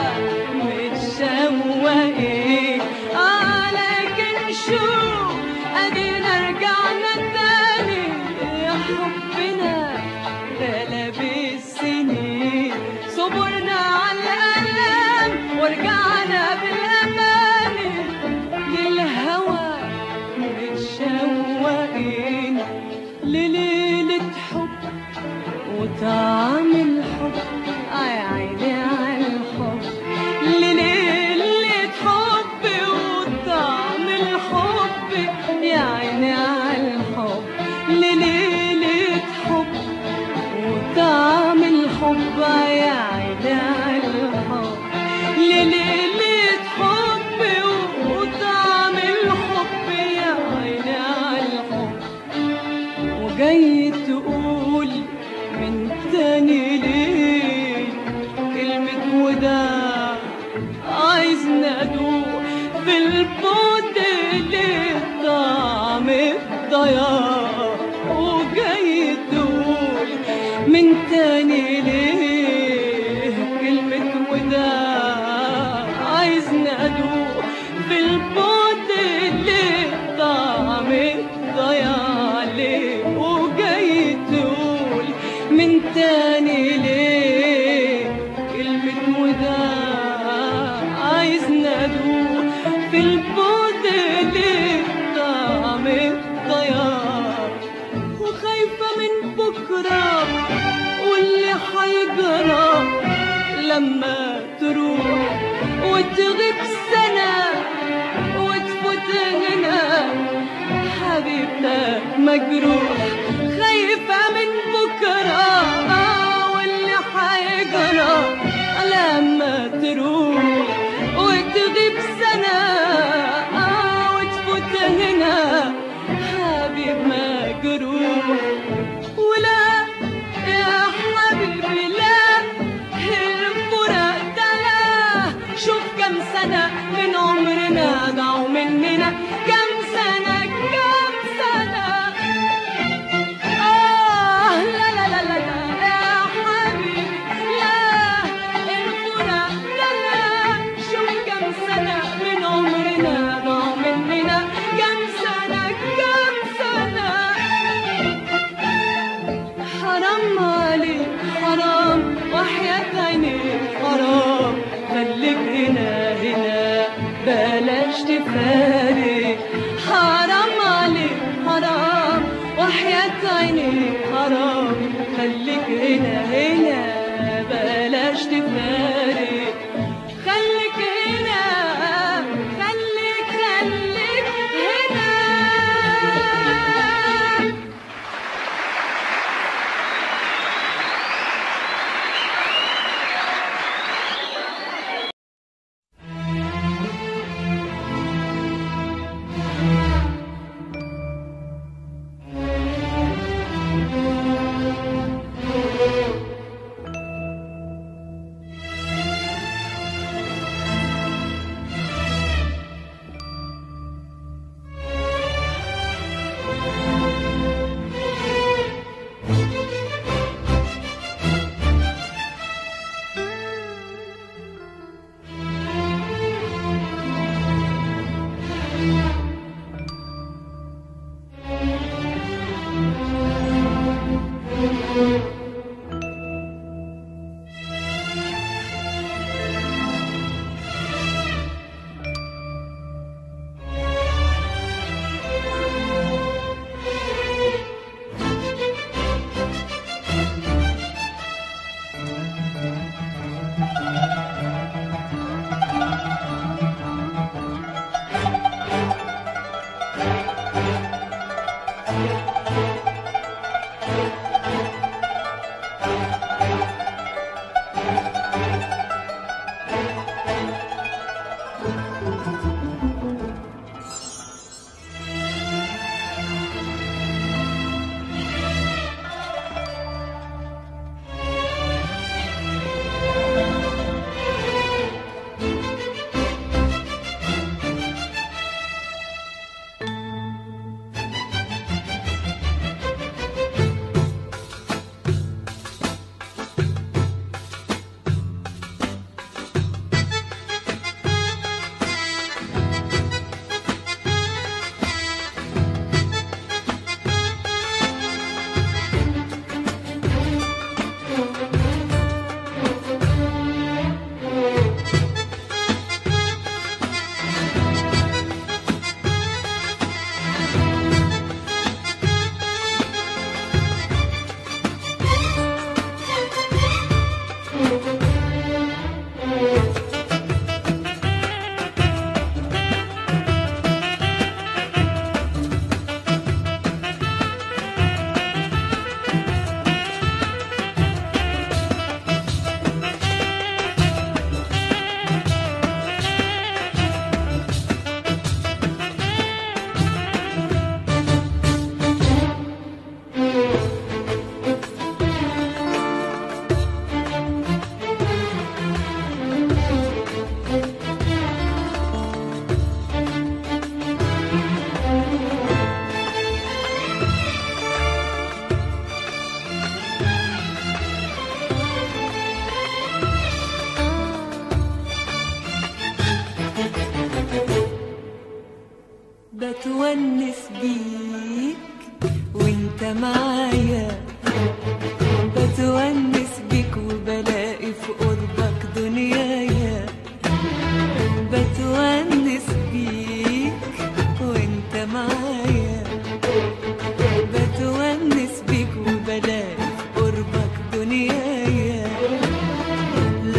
متشوقين آه لكن شوف ادينا رجعنا تاني يا حبنا غلب السنين صبرنا على الالام ورجعنا بالامان للهوى متشوقين لليلة حب وطعم الحب آه يا عيني على الحب لليلة حب وطعم الحب يا عيني على الحب لليلة حب وطعم الحب يا عيني على الحب لليلة حب وطعم الحب يا عيني على الحب وجاي تقول من تاني ليه كلمة وداع عايز ندوق في البعد ليه طعم الضياع وجاي تقول من تاني ليه كلمة وداع عايز ندوق في البعد ليه طعم الضياع ليه وجاي تقول من تاني ليه كلمة وداع عايز ندوق في البعد ليه طعم الضياع وخايفة من بكرة واللي حيجرى لما تروح وتغيب سنة وتفوت هنا حبيبنا مجروح خايفة من بكرة آه واللي حيجرى لما تروح وتغيب سنة آه وتفوت هنا حبيب مجروح ولا يا حبيبي لا الفراق ده لا شوف كم سنة من عمرنا ضاعوا مننا كم سنة كم سنة آه لا لا لا لا لا يا حبيبي لا الفراق لا لا شوف كم سنة من عمرنا ضاعوا مننا كم سنة كم سنة حرام عليك حرام وحياة عينيك حرام خليك هنا هنا بلاش تفارق حرام عليك حرام وحياة عينيك حرام خليك هنا هنا بلاش تفارق خليك هنا خليك خليك هنا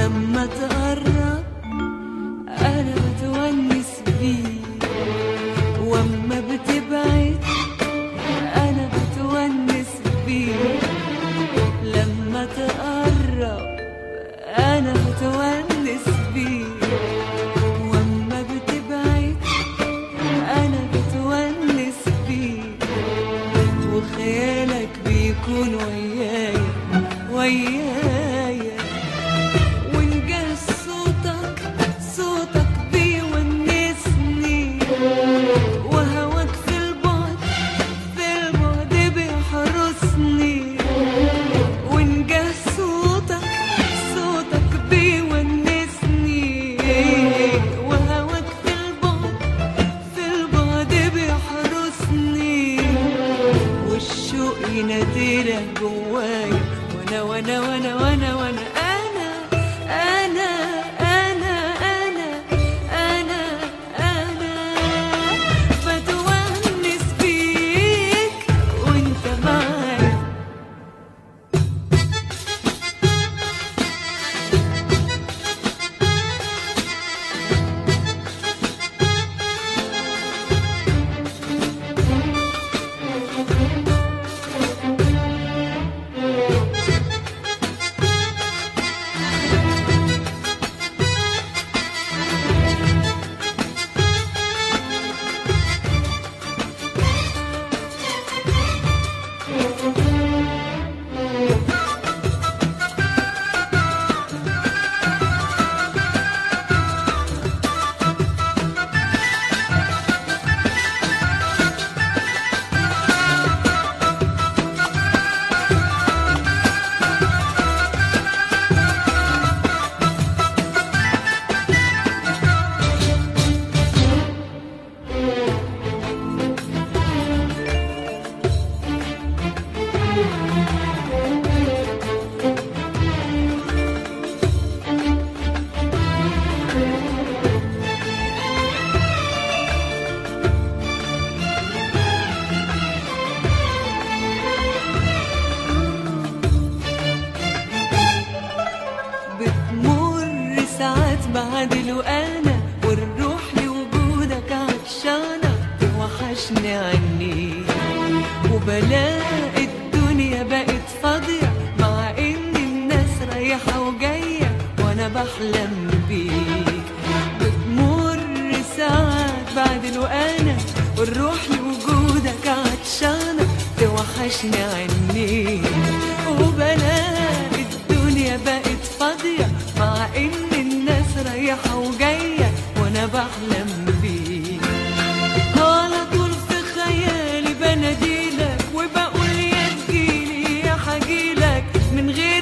لما تقرب انا بتونس بيك واما بتبعد انا بتونس بيك لما تقرب انا بتونس بيك واما بتبعد انا بتونس بيك وخيالك بيكون ويايا ويايا ونجاز صوتك صوتك بيونسني وهواك في البعد في البعد بيحرسني ونجاز صوتك صوتك بيونسني وهواك في البعد في البعد بيحرسني والشوق يناديلك جوايا وانا وانا وانا وانا وانا انا انا انا انا انا انا بتونس بيك وانت معايا بتمر ساعات بعد انا والروح لوجودك عطشانة توحشني عني وبلاقي الدنيا بقت فاضية مع ان الناس رايحة وجاية وانا بحلم بيك بتمر ساعات بعد انا والروح لوجودك عطشانة توحشني عني وبلاقي الدنيا بقت فاضية مع ان الناس رايحة وجاية وانا بحلم بيك على طول في خيالي بناديلك وبقول يا تجيلي يا حجيلك من غير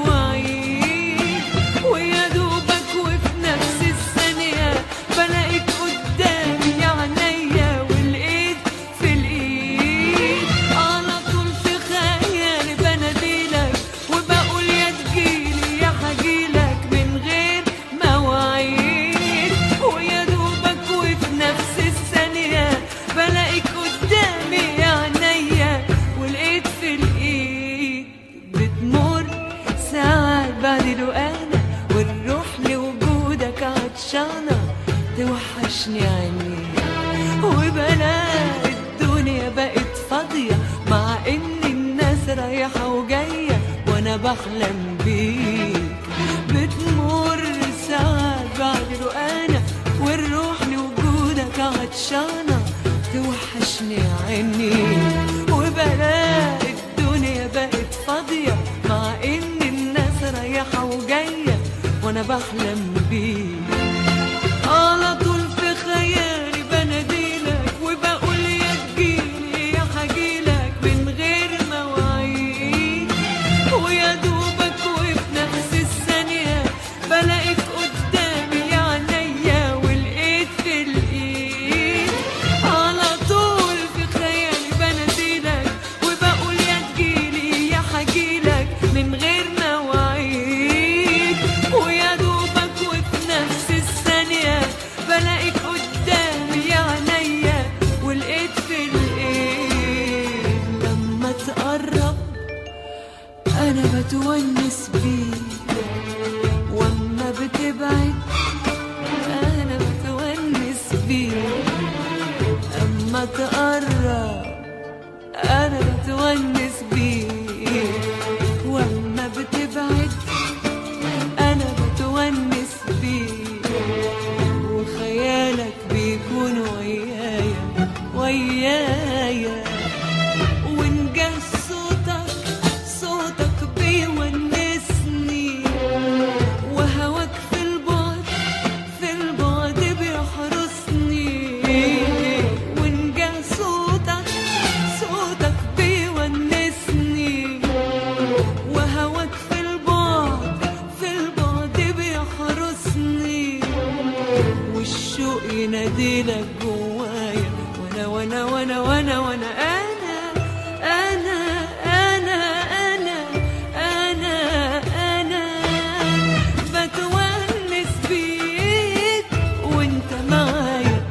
مواعيد ويا دوبك وفي نفس الثانية بلاقيك قدامي يا عينيا والايد في الايد على طول في خيالي بناديلك وبقول يا تجيلي يا حجيلك من غير مواعيد ويا دوبك وفي نفس الثانية بلاقيك قدامي يا عينيا والايد في الايد بتمر ساعات بعد انا والروح لوجودك عطشانة توحشني عيني وبلاقي الدنيا بقت فاضية مع ان الناس رايحة وجاية وانا بحلم بيك بتمر ساعات بعد انا والروح لوجودك عطشانة توحشني عيني وبلاقي الدنيا بقت فاضية مع ان الناس رايحة وجاية وانا بحلم بيك على طول في خيالي بناديلك وبقول يا تجيلي يا حجيلك من غير مواعيد ويا دوبك وفي نفس الثانية بلاقيك قدامي يا عينيا والايد في الايد على طول في خيالي بناديلك وبقول يا تجيلي يا حجيلك من غير مواعيد ويا دوبك وفي نفس يناديلك جوايا وانا وانا وانا وانا وانا انا انا انا انا انا انا بتونس بيك وانت معايا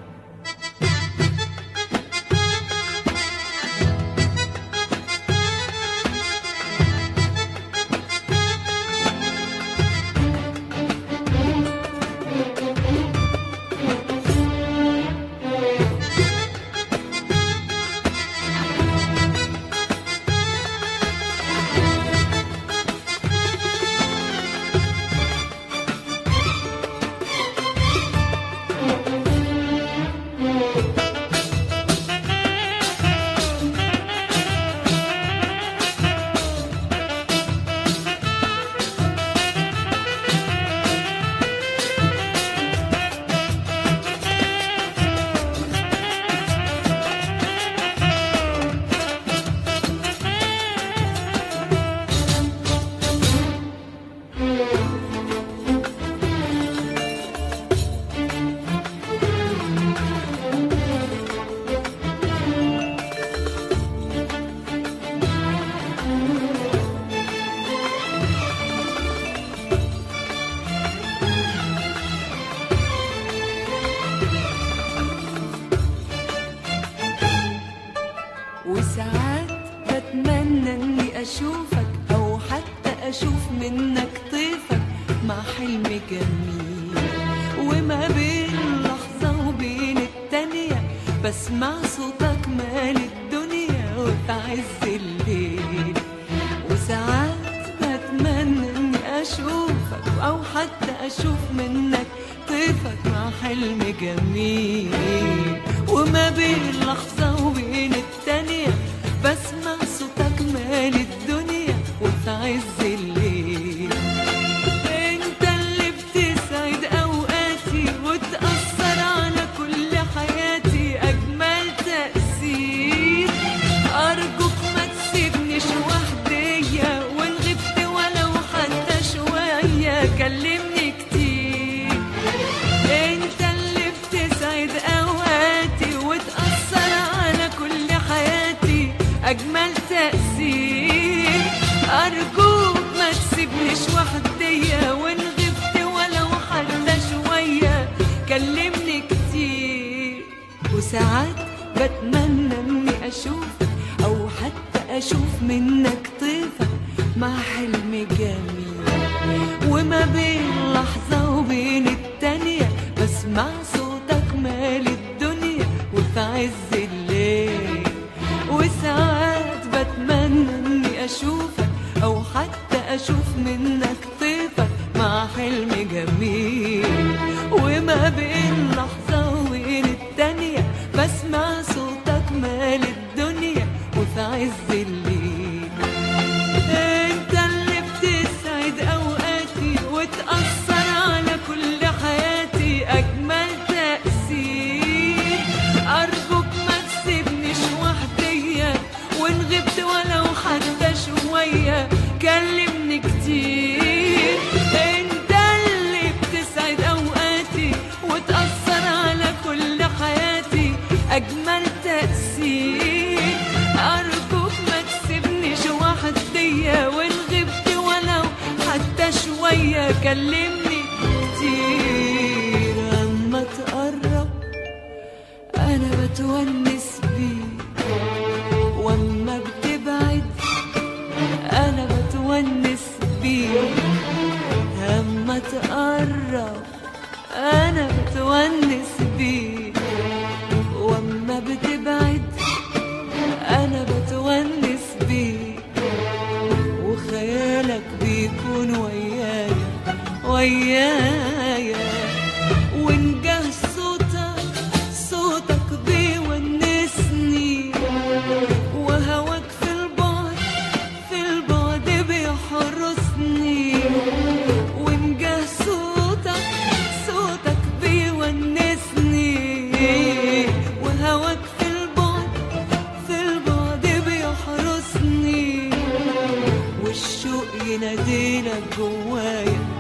وساعات بتمنى اني اشوفك او حتى اشوف منك طيفك مع حلم جميل وما بين لحظة وبين التانية بسمع صوتك مال الدنيا وفي عز الليل وساعات بتمنى اني اشوفك او حتى اشوف منك طيفك مع حلم جميل وما بين لحظة وبين التانية بسمع صوتك مال الدنيا وفي عز الليل انت اللي بتسعد اوقاتي وتأثر على كل حياتي اجمل تأثير ارجوك ما تسيبنيش وحدية وان غبت ولو حتى شوية كلمني كتير انت اللي بتسعد اوقاتي وتأثر على كل حياتي اجمل تأثير ارجوك ما تسيبنيش وحدية وان غبت ولو حتى شوية كلمني كتير وساعات بتمنى اني اشوفك او حتى اشوف منك طيفك مع حلم جميل وما بين لحظة وبين التانية بسمع صوتك مال الدنيا وفي عز الليل وساعات بتمنى اني اشوفك او حتى اشوف منك طيفك مع حلم جميل وما بين لحظة وبين التانية بسمع صوتك مال الدنيا وفي عز الليل انت اللي بتسعد اوقاتي وتأثر على كل حياتي اجمل تأثير ارجوك ما تسيبنيش وحدية وان غبت ولو حتى شوية كلمني كتير انت اللي بتسعد اوقاتي وتأثر على كل حياتي اجمل تأثير ارجوك ما تسيبنيش وحدية وان غبت ولو حتى شوية كلمني كتير اما تقرب انا بتونس بيك واما بتبعد انا بتونس بيك اما تقرب انا بتونس بيك واما بتبعد انا بتونس بيك وخيالك بيكون ويايا ويايا وإن جه صوتك صوتك بيونسني وهواك في البعد في البعد بيحرسني وإن جه صوتك صوتك بيونسني وهواك في البعد في البعد بيحرسني والشوق يناديلك جوايا